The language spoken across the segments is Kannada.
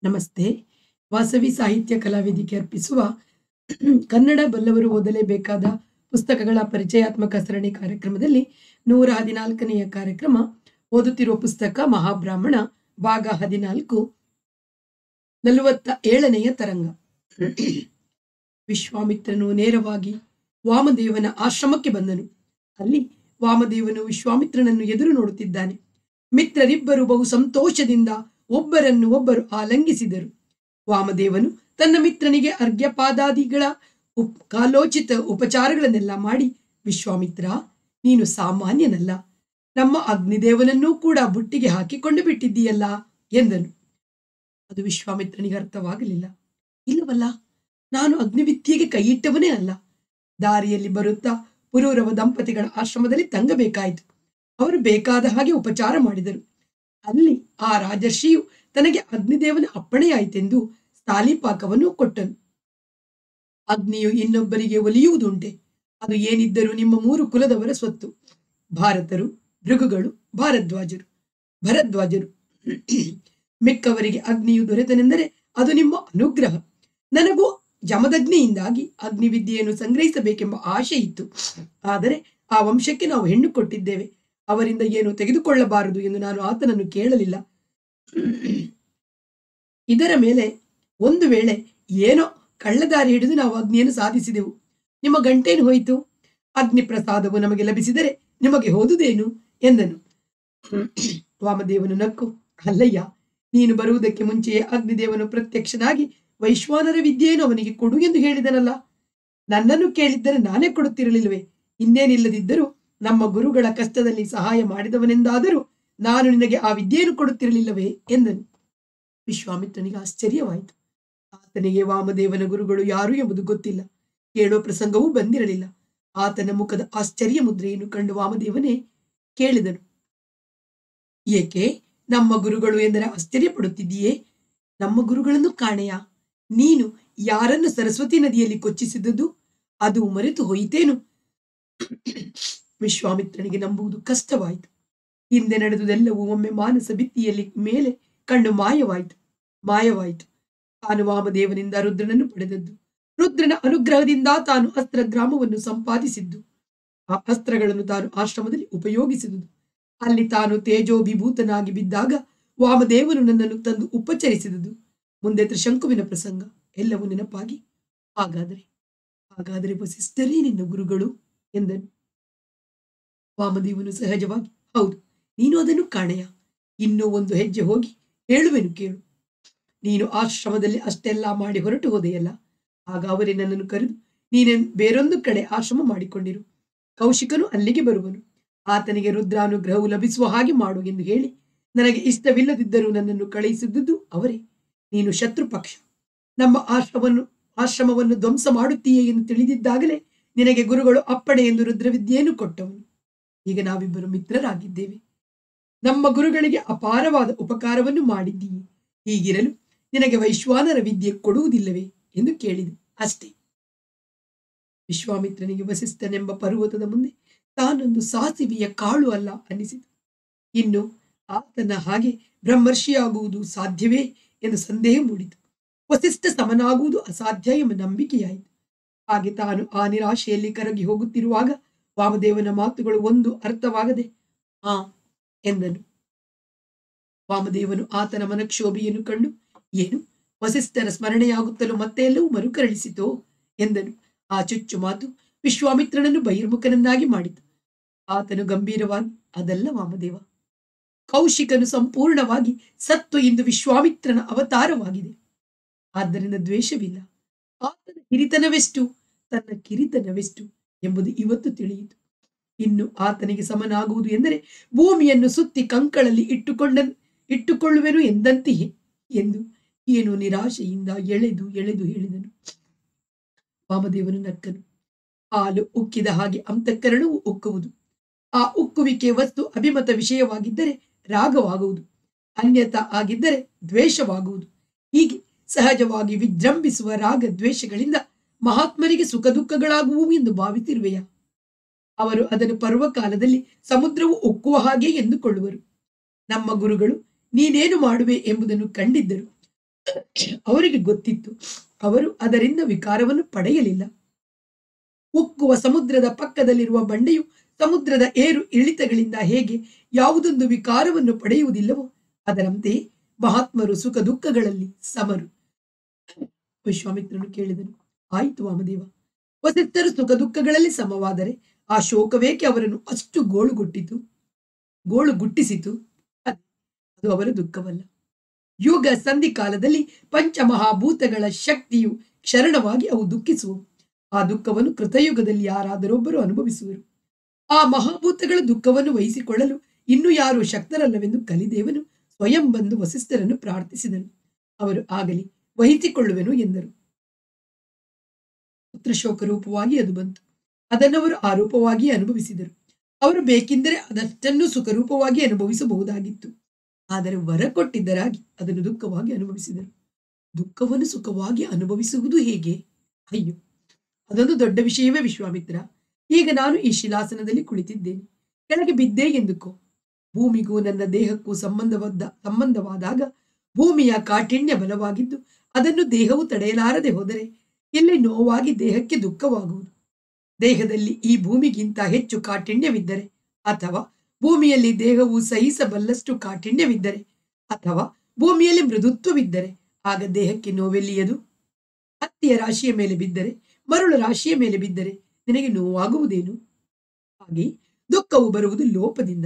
ನಮಸ್ತೆ ವಾಸವಿ ಸಾಹಿತ್ಯ ಕಲಾವೇದಿಕೆ ಅರ್ಪಿಸುವ ಕನ್ನಡ ಬಲ್ಲವರು ಓದಲೇಬೇಕಾದ ಪುಸ್ತಕಗಳ ಪರಿಚಯಾತ್ಮಕ ಸರಣಿ ಕಾರ್ಯಕ್ರಮದಲ್ಲಿ ನೂರ ಹದಿನಾಲ್ಕನೆಯ ಕಾರ್ಯಕ್ರಮ ಓದುತ್ತಿರುವ ಪುಸ್ತಕ ಮಹಾಬ್ರಾಹ್ಮಣ ಭಾಗ ಹದಿನಾಲ್ಕು ನಲವತ್ತ ಏಳನೆಯ ತರಂಗ ವಿಶ್ವಾಮಿತ್ರನು ನೇರವಾಗಿ ವಾಮದೇವನ ಆಶ್ರಮಕ್ಕೆ ಬಂದನು ಅಲ್ಲಿ ವಾಮದೇವನು ವಿಶ್ವಾಮಿತ್ರನನ್ನು ಎದುರು ನೋಡುತ್ತಿದ್ದಾನೆ ಮಿತ್ರರಿಬ್ಬರು ಬಹು ಸಂತೋಷದಿಂದ ಒಬ್ಬರನ್ನು ಒಬ್ಬರು ಆಲಂಗಿಸಿದರು ವಾಮದೇವನು ತನ್ನ ಮಿತ್ರನಿಗೆ ಅರ್ಘ್ಯಪಾದಾದಿಗಳ ಉಪ್ ಕಾಲೋಚಿತ ಉಪಚಾರಗಳನ್ನೆಲ್ಲ ಮಾಡಿ ವಿಶ್ವಾಮಿತ್ರ ನೀನು ಸಾಮಾನ್ಯನಲ್ಲ ನಮ್ಮ ಅಗ್ನಿದೇವನನ್ನೂ ಕೂಡ ಬುಟ್ಟಿಗೆ ಹಾಕಿಕೊಂಡು ಬಿಟ್ಟಿದ್ದೀಯಲ್ಲ ಎಂದನು ಅದು ವಿಶ್ವಾಮಿತ್ರನಿಗೆ ಅರ್ಥವಾಗಲಿಲ್ಲ ಇಲ್ಲವಲ್ಲ ನಾನು ಅಗ್ನಿವಿದ್ಯೆಗೆ ಕೈಯಿಟ್ಟವನೇ ಅಲ್ಲ ದಾರಿಯಲ್ಲಿ ಬರುತ್ತಾ ಪುರೂರವ ದಂಪತಿಗಳ ಆಶ್ರಮದಲ್ಲಿ ತಂಗಬೇಕಾಯಿತು ಅವರು ಬೇಕಾದ ಹಾಗೆ ಉಪಚಾರ ಮಾಡಿದರು ಅಲ್ಲಿ ಆ ರಾಜರ್ಷಿಯು ತನಗೆ ಅಗ್ನಿದೇವನ ಅಪ್ಪಣೆಯಾಯಿತೆಂದು ಸ್ಥಾಲಿಪಾಕವನ್ನು ಕೊಟ್ಟನು ಅಗ್ನಿಯು ಇನ್ನೊಬ್ಬರಿಗೆ ಒಲಿಯುವುದುಂಟೆ ಅದು ಏನಿದ್ದರೂ ನಿಮ್ಮ ಮೂರು ಕುಲದವರ ಸ್ವತ್ತು ಭಾರತರು ಭೃಗುಗಳು ಭಾರದ್ವಾಜರು ಭರದ್ವಾಜರು ಮಿಕ್ಕವರಿಗೆ ಅಗ್ನಿಯು ದೊರೆತನೆಂದರೆ ಅದು ನಿಮ್ಮ ಅನುಗ್ರಹ ನನಗೂ ಜಮದಗ್ನಿಯಿಂದಾಗಿ ಅಗ್ನಿವಿದ್ಯೆಯನ್ನು ಸಂಗ್ರಹಿಸಬೇಕೆಂಬ ಆಶೆ ಇತ್ತು ಆದರೆ ಆ ವಂಶಕ್ಕೆ ನಾವು ಹೆಣ್ಣು ಕೊಟ್ಟಿದ್ದೇವೆ ಅವರಿಂದ ಏನು ತೆಗೆದುಕೊಳ್ಳಬಾರದು ಎಂದು ನಾನು ಆತನನ್ನು ಕೇಳಲಿಲ್ಲ ಇದರ ಮೇಲೆ ಒಂದು ವೇಳೆ ಏನೋ ಕಳ್ಳದಾರಿ ಹಿಡಿದು ನಾವು ಅಗ್ನಿಯನ್ನು ಸಾಧಿಸಿದೆವು ನಿಮ್ಮ ಗಂಟೇನು ಹೋಯಿತು ಅಗ್ನಿ ಪ್ರಸಾದವು ನಮಗೆ ಲಭಿಸಿದರೆ ನಿಮಗೆ ಹೋದುದೇನು ಎಂದನು ವಾಮದೇವನು ನಕ್ಕು ಅಲ್ಲಯ್ಯ ನೀನು ಬರುವುದಕ್ಕೆ ಮುಂಚೆಯೇ ಅಗ್ನಿದೇವನು ಪ್ರತ್ಯಕ್ಷನಾಗಿ ವೈಶ್ವಾನರ ವಿದ್ಯೆಯನ್ನು ಅವನಿಗೆ ಕೊಡು ಎಂದು ಹೇಳಿದನಲ್ಲ ನನ್ನನ್ನು ಕೇಳಿದ್ದರೆ ನಾನೇ ಕೊಡುತ್ತಿರಲಿಲ್ಲವೇ ಇನ್ನೇನಿಲ್ಲದಿದ್ದರೂ ನಮ್ಮ ಗುರುಗಳ ಕಷ್ಟದಲ್ಲಿ ಸಹಾಯ ಮಾಡಿದವನೆಂದಾದರೂ ನಾನು ನಿನಗೆ ಆ ವಿದ್ಯೆಯನ್ನು ಕೊಡುತ್ತಿರಲಿಲ್ಲವೇ ಎಂದನು ವಿಶ್ವಾಮಿತ್ರನಿಗೆ ಆಶ್ಚರ್ಯವಾಯಿತು ಆತನಿಗೆ ವಾಮದೇವನ ಗುರುಗಳು ಯಾರು ಎಂಬುದು ಗೊತ್ತಿಲ್ಲ ಕೇಳೋ ಪ್ರಸಂಗವೂ ಬಂದಿರಲಿಲ್ಲ ಆತನ ಮುಖದ ಆಶ್ಚರ್ಯ ಮುದ್ರೆಯನ್ನು ಕಂಡು ವಾಮದೇವನೇ ಕೇಳಿದನು ಏಕೆ ನಮ್ಮ ಗುರುಗಳು ಎಂದರೆ ಆಶ್ಚರ್ಯ ಪಡುತ್ತಿದ್ದೀಯೇ ನಮ್ಮ ಗುರುಗಳನ್ನು ಕಾಣೆಯಾ ನೀನು ಯಾರನ್ನು ಸರಸ್ವತಿ ನದಿಯಲ್ಲಿ ಕೊಚ್ಚಿಸಿದುದು ಅದು ಮರೆತು ಹೋಯಿತೇನು ವಿಶ್ವಾಮಿತ್ರನಿಗೆ ನಂಬುವುದು ಕಷ್ಟವಾಯಿತು ಹಿಂದೆ ನಡೆದುದೆಲ್ಲವೂ ಒಮ್ಮೆ ಮಾನಸ ಭಿತ್ತಿಯಲ್ಲಿ ಮೇಲೆ ಕಣ್ಣು ಮಾಯವಾಯಿತು ಮಾಯವಾಯಿತು ತಾನು ವಾಮದೇವನಿಂದ ರುದ್ರನನ್ನು ಪಡೆದದ್ದು ರುದ್ರನ ಅನುಗ್ರಹದಿಂದ ತಾನು ಅಸ್ತ್ರ ಗ್ರಾಮವನ್ನು ಸಂಪಾದಿಸಿದ್ದು ಆ ಅಸ್ತ್ರಗಳನ್ನು ತಾನು ಆಶ್ರಮದಲ್ಲಿ ಉಪಯೋಗಿಸಿದುದು ಅಲ್ಲಿ ತಾನು ತೇಜೋಭಿಭೂತನಾಗಿ ಬಿದ್ದಾಗ ವಾಮದೇವನು ನನ್ನನ್ನು ತಂದು ಉಪಚರಿಸಿದುದು ಮುಂದೆ ತ್ರಿಶಂಕುವಿನ ಪ್ರಸಂಗ ಎಲ್ಲವೂ ನೆನಪಾಗಿ ಹಾಗಾದರೆ ಹಾಗಾದರೆ ವಸಿಷ್ಠರೇ ನಿನ್ನ ಗುರುಗಳು ಎಂದನು ವಾಮದೇವನು ಸಹಜವಾಗಿ ಹೌದು ನೀನು ಅದನ್ನು ಕಾಣೆಯ ಇನ್ನೂ ಒಂದು ಹೆಜ್ಜೆ ಹೋಗಿ ಹೇಳುವೆನು ಕೇಳು ನೀನು ಆಶ್ರಮದಲ್ಲಿ ಅಷ್ಟೆಲ್ಲ ಮಾಡಿ ಹೊರಟು ಹೋದೆಯಲ್ಲ ಆಗ ಅವರೇ ನನ್ನನ್ನು ಕರೆದು ನೀನೆ ಬೇರೊಂದು ಕಡೆ ಆಶ್ರಮ ಮಾಡಿಕೊಂಡಿರು ಕೌಶಿಕನು ಅಲ್ಲಿಗೆ ಬರುವನು ಆತನಿಗೆ ರುದ್ರಾನುಗ್ರಹವು ಲಭಿಸುವ ಹಾಗೆ ಮಾಡು ಎಂದು ಹೇಳಿ ನನಗೆ ಇಷ್ಟವಿಲ್ಲದಿದ್ದರೂ ನನ್ನನ್ನು ಕಳುಹಿಸಿದ್ದುದು ಅವರೇ ನೀನು ಶತ್ರು ಪಕ್ಷ ನಮ್ಮ ಆಶ್ರಮವನ್ನು ಆಶ್ರಮವನ್ನು ಧ್ವಂಸ ಮಾಡುತ್ತೀಯೇ ಎಂದು ತಿಳಿದಿದ್ದಾಗಲೇ ನಿನಗೆ ಗುರುಗಳು ಅಪ್ಪಣೆ ಎಂದು ರುದ್ರವಿದ್ಯೆಯನ್ನು ಕೊಟ್ಟವನು ಈಗ ನಾವಿಬ್ಬರು ಮಿತ್ರರಾಗಿದ್ದೇವೆ ನಮ್ಮ ಗುರುಗಳಿಗೆ ಅಪಾರವಾದ ಉಪಕಾರವನ್ನು ಮಾಡಿದ್ದೀಯೆ ಹೀಗಿರಲು ನಿನಗೆ ವೈಶ್ವಾನರ ವಿದ್ಯೆ ಕೊಡುವುದಿಲ್ಲವೇ ಎಂದು ಕೇಳಿದೆ ಅಷ್ಟೇ ವಿಶ್ವಾಮಿತ್ರನಿಗೆ ವಸಿಷ್ಠನೆಂಬ ಪರ್ವತದ ಮುಂದೆ ತಾನೊಂದು ಸಾಸಿವೆಯ ಕಾಳು ಅಲ್ಲ ಅನ್ನಿಸಿತು ಇನ್ನು ಆತನ ಹಾಗೆ ಬ್ರಹ್ಮರ್ಷಿಯಾಗುವುದು ಸಾಧ್ಯವೇ ಎಂದು ಸಂದೇಹ ಮೂಡಿತು ವಸಿಷ್ಠ ಸಮನಾಗುವುದು ಅಸಾಧ್ಯ ಎಂಬ ನಂಬಿಕೆಯಾಯಿತು ಹಾಗೆ ತಾನು ಆ ನಿರಾಶೆಯಲ್ಲಿ ಕರಗಿ ಹೋಗುತ್ತಿರುವಾಗ ವಾಮದೇವನ ಮಾತುಗಳು ಒಂದು ಅರ್ಥವಾಗದೆ ಆ ಎಂದನು ವಾಮದೇವನು ಆತನ ಮನಕ್ಷೋಭೆಯನ್ನು ಕಂಡು ಏನು ವಸಿಷ್ಠರ ಸ್ಮರಣೆಯಾಗುತ್ತಲೂ ಮತ್ತೆ ಎಲ್ಲವೂ ಮರುಕರಳಿಸಿತೋ ಎಂದನು ಆ ಚುಚ್ಚು ಮಾತು ವಿಶ್ವಾಮಿತ್ರನನ್ನು ಬಹಿರ್ಮುಖನನ್ನಾಗಿ ಮಾಡಿತು ಆತನು ಗಂಭೀರವಾಗಿ ಅದಲ್ಲ ವಾಮದೇವ ಕೌಶಿಕನು ಸಂಪೂರ್ಣವಾಗಿ ಸತ್ತು ಇಂದು ವಿಶ್ವಾಮಿತ್ರನ ಅವತಾರವಾಗಿದೆ ಆದ್ದರಿಂದ ದ್ವೇಷವಿಲ್ಲ ಆತನ ಹಿರಿತನವೆಷ್ಟು ತನ್ನ ಕಿರಿತನವೆಷ್ಟು ಎಂಬುದು ಇವತ್ತು ತಿಳಿಯಿತು ಇನ್ನು ಆತನಿಗೆ ಸಮನಾಗುವುದು ಎಂದರೆ ಭೂಮಿಯನ್ನು ಸುತ್ತಿ ಕಂಕಳಲ್ಲಿ ಇಟ್ಟುಕೊಂಡ ಇಟ್ಟುಕೊಳ್ಳುವೆನು ಎಂದಂತೆಯೇ ಎಂದು ಏನು ನಿರಾಶೆಯಿಂದ ಎಳೆದು ಎಳೆದು ಹೇಳಿದನು ವಾಮದೇವನು ನಕ್ಕನು ಹಾಲು ಉಕ್ಕಿದ ಹಾಗೆ ಅಂತಃಕರಣವು ಉಕ್ಕುವುದು ಆ ಉಕ್ಕುವಿಕೆ ವಸ್ತು ಅಭಿಮತ ವಿಷಯವಾಗಿದ್ದರೆ ರಾಗವಾಗುವುದು ಅನ್ಯತಾ ಆಗಿದ್ದರೆ ದ್ವೇಷವಾಗುವುದು ಹೀಗೆ ಸಹಜವಾಗಿ ವಿಜೃಂಭಿಸುವ ರಾಗ ದ್ವೇಷಗಳಿಂದ ಮಹಾತ್ಮರಿಗೆ ಸುಖ ದುಃಖಗಳಾಗುವು ಎಂದು ಭಾವಿಸಿರುವೆಯ ಅವರು ಅದನ್ನು ಪರ್ವಕಾಲದಲ್ಲಿ ಸಮುದ್ರವು ಉಕ್ಕುವ ಹಾಗೆ ಎಂದುಕೊಳ್ಳುವರು ನಮ್ಮ ಗುರುಗಳು ನೀನೇನು ಮಾಡುವೆ ಎಂಬುದನ್ನು ಕಂಡಿದ್ದರು ಅವರಿಗೆ ಗೊತ್ತಿತ್ತು ಅವರು ಅದರಿಂದ ವಿಕಾರವನ್ನು ಪಡೆಯಲಿಲ್ಲ ಉಕ್ಕುವ ಸಮುದ್ರದ ಪಕ್ಕದಲ್ಲಿರುವ ಬಂಡೆಯು ಸಮುದ್ರದ ಏರು ಇಳಿತಗಳಿಂದ ಹೇಗೆ ಯಾವುದೊಂದು ವಿಕಾರವನ್ನು ಪಡೆಯುವುದಿಲ್ಲವೋ ಅದರಂತೆ ಮಹಾತ್ಮರು ಸುಖ ದುಃಖಗಳಲ್ಲಿ ಸಮರು ವಿಶ್ವಾಮಿತ್ರನು ಕೇಳಿದನು ಆಯಿತು ವಾಮದೇವ ವಸಿಷ್ಠರು ಸುಖ ದುಃಖಗಳಲ್ಲಿ ಸಮವಾದರೆ ಆ ಶೋಕವೇಕೆ ಅವರನ್ನು ಅಷ್ಟು ಗೋಳುಗುಟ್ಟಿತು ಗೋಳು ಗುಟ್ಟಿಸಿತು ಅದೇ ಅದು ಅವರ ದುಃಖವಲ್ಲ ಯುಗ ಸಂಧಿ ಕಾಲದಲ್ಲಿ ಪಂಚಮಹಾಭೂತಗಳ ಶಕ್ತಿಯು ಕ್ಷರಣವಾಗಿ ಅವು ದುಃಖಿಸುವವು ಆ ದುಃಖವನ್ನು ಕೃತಯುಗದಲ್ಲಿ ಯಾರಾದರೊಬ್ಬರು ಅನುಭವಿಸುವರು ಆ ಮಹಾಭೂತಗಳ ದುಃಖವನ್ನು ವಹಿಸಿಕೊಳ್ಳಲು ಇನ್ನು ಯಾರು ಶಕ್ತರಲ್ಲವೆಂದು ಕಲಿದೇವನು ಸ್ವಯಂ ಬಂದು ವಸಿಷ್ಠರನ್ನು ಪ್ರಾರ್ಥಿಸಿದನು ಅವರು ಆಗಲಿ ವಹಿಸಿಕೊಳ್ಳುವೆನು ಎಂದರು ಪುತ್ರಶೋಕ ರೂಪವಾಗಿ ಅದು ಬಂತು ಅದನ್ನವರು ಆರೋಪವಾಗಿ ಅನುಭವಿಸಿದರು ಅವರು ಬೇಕೆಂದರೆ ಅದಷ್ಟನ್ನು ಸುಖರೂಪವಾಗಿ ಅನುಭವಿಸಬಹುದಾಗಿತ್ತು ಆದರೆ ವರ ಕೊಟ್ಟಿದ್ದರಾಗಿ ಅದನ್ನು ದುಃಖವಾಗಿ ಅನುಭವಿಸಿದರು ದುಃಖವನ್ನು ಸುಖವಾಗಿ ಅನುಭವಿಸುವುದು ಹೇಗೆ ಅಯ್ಯೋ ಅದೊಂದು ದೊಡ್ಡ ವಿಷಯವೇ ವಿಶ್ವಾಮಿತ್ರ ಈಗ ನಾನು ಈ ಶಿಲಾಸನದಲ್ಲಿ ಕುಳಿತಿದ್ದೇನೆ ಕೆಳಗೆ ಬಿದ್ದೆ ಎಂದುಕೋ ಭೂಮಿಗೂ ನನ್ನ ದೇಹಕ್ಕೂ ಸಂಬಂಧವಾದ ಸಂಬಂಧವಾದಾಗ ಭೂಮಿಯ ಕಾಠಿಣ್ಯ ಬಲವಾಗಿದ್ದು ಅದನ್ನು ದೇಹವು ತಡೆಯಲಾರದೆ ಹೋದರೆ ಇಲ್ಲಿ ನೋವಾಗಿ ದೇಹಕ್ಕೆ ದುಃಖವಾಗುವುದು ದೇಹದಲ್ಲಿ ಈ ಭೂಮಿಗಿಂತ ಹೆಚ್ಚು ಕಾಠಿಣ್ಯವಿದ್ದರೆ ಅಥವಾ ಭೂಮಿಯಲ್ಲಿ ದೇಹವು ಸಹಿಸಬಲ್ಲಷ್ಟು ಕಾಠಿಣ್ಯವಿದ್ದರೆ ಅಥವಾ ಭೂಮಿಯಲ್ಲಿ ಮೃದುತ್ವವಿದ್ದರೆ ಆಗ ದೇಹಕ್ಕೆ ನೋವೆಲ್ಲಿಯದು ಹತ್ತಿಯ ರಾಶಿಯ ಮೇಲೆ ಬಿದ್ದರೆ ಮರಳು ರಾಶಿಯ ಮೇಲೆ ಬಿದ್ದರೆ ನಿನಗೆ ನೋವಾಗುವುದೇನು ಹಾಗೆ ದುಃಖವು ಬರುವುದು ಲೋಪದಿಂದ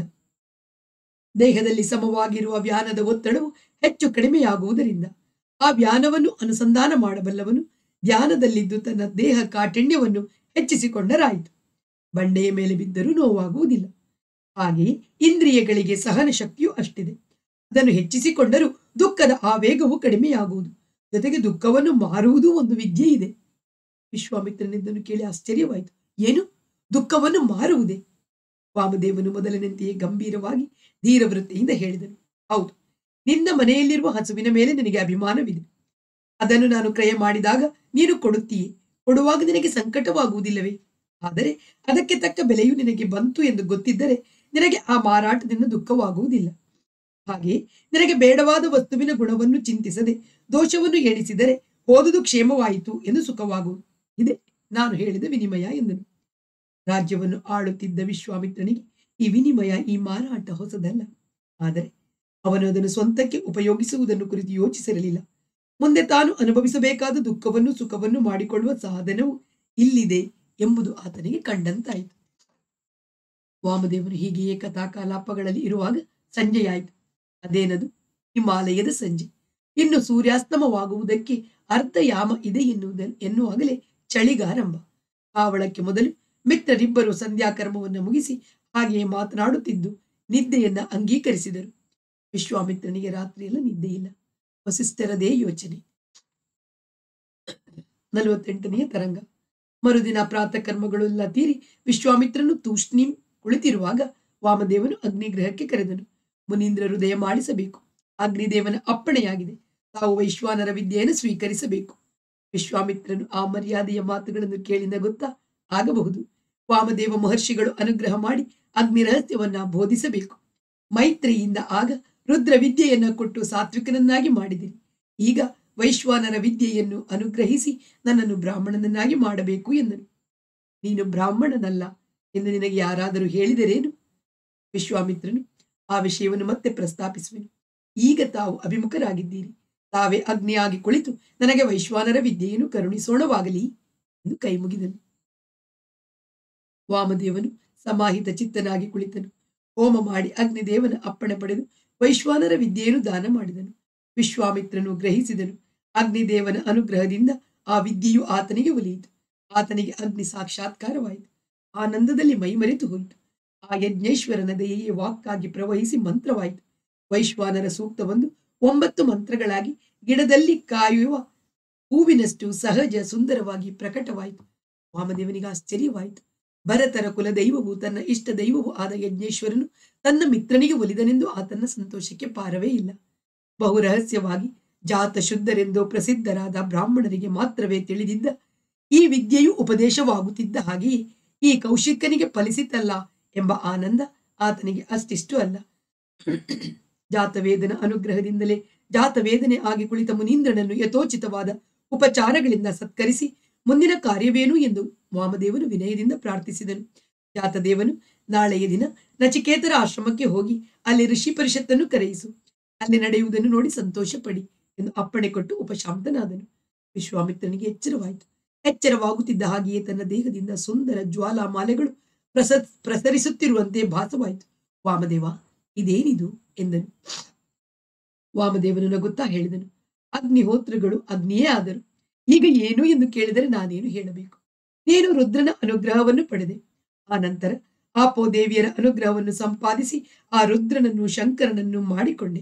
ದೇಹದಲ್ಲಿ ಸಮವಾಗಿರುವ ವ್ಯಾನದ ಒತ್ತಡವು ಹೆಚ್ಚು ಕಡಿಮೆಯಾಗುವುದರಿಂದ ಆ ವ್ಯಾನವನ್ನು ಅನುಸಂಧಾನ ಮಾಡಬಲ್ಲವನು ಧ್ಯಾನದಲ್ಲಿದ್ದು ತನ್ನ ದೇಹ ಕಾಠಿಣ್ಯವನ್ನು ಹೆಚ್ಚಿಸಿಕೊಂಡರಾಯಿತು ಬಂಡೆಯ ಮೇಲೆ ಬಿದ್ದರೂ ನೋವಾಗುವುದಿಲ್ಲ ಹಾಗೆಯೇ ಇಂದ್ರಿಯಗಳಿಗೆ ಸಹನ ಶಕ್ತಿಯೂ ಅಷ್ಟಿದೆ ಅದನ್ನು ಹೆಚ್ಚಿಸಿಕೊಂಡರೂ ದುಃಖದ ಆವೇಗವು ಕಡಿಮೆಯಾಗುವುದು ಜೊತೆಗೆ ದುಃಖವನ್ನು ಮಾರುವುದೂ ಒಂದು ವಿದ್ಯೆ ಇದೆ ವಿಶ್ವಾಮಿತ್ರನಿದ್ದನ್ನು ಕೇಳಿ ಆಶ್ಚರ್ಯವಾಯಿತು ಏನು ದುಃಖವನ್ನು ಮಾರುವುದೇ ವಾಮದೇವನು ಮೊದಲಿನಂತೆಯೇ ಗಂಭೀರವಾಗಿ ಧೀರವೃತ್ತಿಯಿಂದ ಹೇಳಿದನು ಹೌದು ನಿನ್ನ ಮನೆಯಲ್ಲಿರುವ ಹಸುವಿನ ಮೇಲೆ ನಿನಗೆ ಅಭಿಮಾನವಿದೆ ಅದನ್ನು ನಾನು ಕ್ರಯ ಮಾಡಿದಾಗ ನೀನು ಕೊಡುತ್ತೀಯೇ ಕೊಡುವಾಗ ನಿನಗೆ ಸಂಕಟವಾಗುವುದಿಲ್ಲವೇ ಆದರೆ ಅದಕ್ಕೆ ತಕ್ಕ ಬೆಲೆಯು ನಿನಗೆ ಬಂತು ಎಂದು ಗೊತ್ತಿದ್ದರೆ ನಿನಗೆ ಆ ಮಾರಾಟದಿಂದ ದುಃಖವಾಗುವುದಿಲ್ಲ ಹಾಗೆಯೇ ನಿನಗೆ ಬೇಡವಾದ ವಸ್ತುವಿನ ಗುಣವನ್ನು ಚಿಂತಿಸದೆ ದೋಷವನ್ನು ಎಣಿಸಿದರೆ ಹೋದುದು ಕ್ಷೇಮವಾಯಿತು ಎಂದು ಸುಖವಾಗುವುದು ಇದೆ ನಾನು ಹೇಳಿದ ವಿನಿಮಯ ಎಂದನು ರಾಜ್ಯವನ್ನು ಆಳುತ್ತಿದ್ದ ವಿಶ್ವಾಮಿತ್ರನಿಗೆ ಈ ವಿನಿಮಯ ಈ ಮಾರಾಟ ಹೊಸದಲ್ಲ ಆದರೆ ಅವನು ಅದನ್ನು ಸ್ವಂತಕ್ಕೆ ಉಪಯೋಗಿಸುವುದನ್ನು ಕುರಿತು ಯೋಚಿಸಿರಲಿಲ್ಲ ಮುಂದೆ ತಾನು ಅನುಭವಿಸಬೇಕಾದ ದುಃಖವನ್ನು ಸುಖವನ್ನು ಮಾಡಿಕೊಳ್ಳುವ ಸಾಧನವು ಇಲ್ಲಿದೆ ಎಂಬುದು ಆತನಿಗೆ ಕಂಡಂತಾಯಿತು ವಾಮದೇವನು ಹೀಗೆಯೇ ಕಥಾಕಾಲಾಪಗಳಲ್ಲಿ ಇರುವಾಗ ಸಂಜೆಯಾಯಿತು ಅದೇನದು ಹಿಮಾಲಯದ ಸಂಜೆ ಇನ್ನು ಸೂರ್ಯಾಸ್ತಮವಾಗುವುದಕ್ಕೆ ಅರ್ಧ ಯಾಮ ಇದೆ ಎನ್ನುವುದ ಎನ್ನುವಾಗಲೇ ಚಳಿಗಾರಂಭ ಆವಳಕ್ಕೆ ಮೊದಲು ಮಿತ್ರರಿಬ್ಬರು ಸಂಧ್ಯಾಕರ್ಮವನ್ನು ಮುಗಿಸಿ ಹಾಗೆಯೇ ಮಾತನಾಡುತ್ತಿದ್ದು ನಿದ್ದೆಯನ್ನ ಅಂಗೀಕರಿಸಿದರು ವಿಶ್ವಾಮಿತ್ರನಿಗೆ ರಾತ್ರಿಯೆಲ್ಲ ನಿದ್ದೆಯಿಲ್ಲ ವಸಿಷ್ಠರದೇ ಯೋಚನೆ ನಲವತ್ತೆಂಟನೆಯ ತರಂಗ ಮರುದಿನ ಪ್ರಾತಃ ಕರ್ಮಗಳೆಲ್ಲ ತೀರಿ ವಿಶ್ವಾಮಿತ್ರನು ತೂಷ್ಣೀಂ ಕುಳಿತಿರುವಾಗ ವಾಮದೇವನು ಅಗ್ನಿಗ್ರಹಕ್ಕೆ ಕರೆದನು ಮುನೀಂದ್ರರು ದಯ ಮಾಡಿಸಬೇಕು ಅಗ್ನಿದೇವನ ಅಪ್ಪಣೆಯಾಗಿದೆ ತಾವು ವೈಶ್ವಾನರ ವಿದ್ಯೆಯನ್ನು ಸ್ವೀಕರಿಸಬೇಕು ವಿಶ್ವಾಮಿತ್ರನು ಆ ಮರ್ಯಾದೆಯ ಮಾತುಗಳನ್ನು ಕೇಳಿ ನಗುತ್ತಾ ಆಗಬಹುದು ವಾಮದೇವ ಮಹರ್ಷಿಗಳು ಅನುಗ್ರಹ ಮಾಡಿ ಅಗ್ನಿ ರಹಸ್ಯವನ್ನ ಬೋಧಿಸಬೇಕು ಮೈತ್ರಿಯಿಂದ ಆಗ ರುದ್ರ ವಿದ್ಯೆಯನ್ನ ಕೊಟ್ಟು ಸಾತ್ವಿಕನನ್ನಾಗಿ ಮಾಡಿದಿರಿ ಈಗ ವೈಶ್ವಾನರ ವಿದ್ಯೆಯನ್ನು ಅನುಗ್ರಹಿಸಿ ನನ್ನನ್ನು ಬ್ರಾಹ್ಮಣನನ್ನಾಗಿ ಮಾಡಬೇಕು ಎಂದನು ನೀನು ಬ್ರಾಹ್ಮಣನಲ್ಲ ಎಂದು ನಿನಗೆ ಯಾರಾದರೂ ಹೇಳಿದರೇನು ವಿಶ್ವಾಮಿತ್ರನು ಆ ವಿಷಯವನ್ನು ಮತ್ತೆ ಪ್ರಸ್ತಾಪಿಸುವೆನು ಈಗ ತಾವು ಅಭಿಮುಖರಾಗಿದ್ದೀರಿ ತಾವೇ ಅಗ್ನಿಯಾಗಿ ಕುಳಿತು ನನಗೆ ವೈಶ್ವಾನರ ವಿದ್ಯೆಯನ್ನು ಕರುಣಿಸೋಣವಾಗಲಿ ಎಂದು ಕೈ ಮುಗಿದನು ವಾಮದೇವನು ಸಮಾಹಿತ ಚಿತ್ತನಾಗಿ ಕುಳಿತನು ಹೋಮ ಮಾಡಿ ಅಗ್ನಿದೇವನ ಅಪ್ಪಣೆ ಪಡೆದು ವೈಶ್ವಾನರ ವಿದ್ಯೆಯನ್ನು ದಾನ ಮಾಡಿದನು ವಿಶ್ವಾಮಿತ್ರನು ಗ್ರಹಿಸಿದನು ಅಗ್ನಿದೇವನ ಅನುಗ್ರಹದಿಂದ ಆ ವಿದ್ಯೆಯು ಆತನಿಗೆ ಒಲಿಯಿತು ಆತನಿಗೆ ಅಗ್ನಿ ಸಾಕ್ಷಾತ್ಕಾರವಾಯಿತು ಆನಂದದಲ್ಲಿ ಮೈಮರೆತು ಹೋಯಿತು ಆ ಯಜ್ಞೇಶ್ವರನ ದಯೆಯೇ ವಾಕ್ಕಾಗಿ ಪ್ರವಹಿಸಿ ಮಂತ್ರವಾಯಿತು ವೈಶ್ವಾನರ ಸೂಕ್ತವೊಂದು ಒಂಬತ್ತು ಮಂತ್ರಗಳಾಗಿ ಗಿಡದಲ್ಲಿ ಕಾಯುವ ಹೂವಿನಷ್ಟು ಸಹಜ ಸುಂದರವಾಗಿ ಪ್ರಕಟವಾಯಿತು ವಾಮದೇವನಿಗೆ ಆಶ್ಚರ್ಯವಾಯಿತು ಭರತರ ಕುಲ ದೈವವು ತನ್ನ ಇಷ್ಟ ದೈವವು ಆದ ಯಜ್ಞೇಶ್ವರನು ತನ್ನ ಮಿತ್ರನಿಗೆ ಒಲಿದನೆಂದು ಆತನ ಸಂತೋಷಕ್ಕೆ ಪಾರವೇ ಇಲ್ಲ ಬಹು ರಹಸ್ಯವಾಗಿ ಜಾತ ಶುದ್ಧರೆಂದು ಪ್ರಸಿದ್ಧರಾದ ಬ್ರಾಹ್ಮಣರಿಗೆ ಮಾತ್ರವೇ ತಿಳಿದಿದ್ದ ಈ ವಿದ್ಯೆಯು ಉಪದೇಶವಾಗುತ್ತಿದ್ದ ಹಾಗೆಯೇ ಈ ಕೌಶಿಕನಿಗೆ ಫಲಿಸಿತಲ್ಲ ಎಂಬ ಆನಂದ ಆತನಿಗೆ ಅಷ್ಟಿಷ್ಟು ಅಲ್ಲ ಜಾತವೇದನ ಅನುಗ್ರಹದಿಂದಲೇ ಜಾತವೇದನೆ ಆಗಿ ಕುಳಿತ ಮುನೀಂದ್ರನನ್ನು ಯಥೋಚಿತವಾದ ಉಪಚಾರಗಳಿಂದ ಸತ್ಕರಿಸಿ ಮುಂದಿನ ಕಾರ್ಯವೇನು ಎಂದು ವಾಮದೇವನು ವಿನಯದಿಂದ ಪ್ರಾರ್ಥಿಸಿದನು ಜಾತದೇವನು ನಾಳೆಯ ದಿನ ನಚಿಕೇತರ ಆಶ್ರಮಕ್ಕೆ ಹೋಗಿ ಅಲ್ಲಿ ಋಷಿ ಪರಿಷತ್ತನ್ನು ಕರೆಯಿಸು ಅಲ್ಲಿ ನಡೆಯುವುದನ್ನು ನೋಡಿ ಸಂತೋಷ ಪಡಿ ಎಂದು ಅಪ್ಪಣೆ ಕೊಟ್ಟು ಉಪಶಾಂತನಾದನು ವಿಶ್ವಾಮಿತ್ರನಿಗೆ ಎಚ್ಚರವಾಯಿತು ಎಚ್ಚರವಾಗುತ್ತಿದ್ದ ಹಾಗೆಯೇ ತನ್ನ ದೇಹದಿಂದ ಸುಂದರ ಜ್ವಾಲಾಮಾಲೆಗಳು ಪ್ರಸ ಪ್ರಸರಿಸುತ್ತಿರುವಂತೆ ಭಾಸವಾಯಿತು ವಾಮದೇವ ಇದೇನಿದು ಎಂದನು ವಾಮದೇವನು ನಗುತ್ತಾ ಹೇಳಿದನು ಅಗ್ನಿಹೋತ್ರಗಳು ಅಗ್ನಿಯೇ ಆದರು ಈಗ ಏನು ಎಂದು ಕೇಳಿದರೆ ನಾನೇನು ಹೇಳಬೇಕು ನೀನು ರುದ್ರನ ಅನುಗ್ರಹವನ್ನು ಪಡೆದೆ ಆ ನಂತರ ಆಪೋದೇವಿಯರ ಅನುಗ್ರಹವನ್ನು ಸಂಪಾದಿಸಿ ಆ ರುದ್ರನನ್ನು ಶಂಕರನನ್ನು ಮಾಡಿಕೊಂಡೆ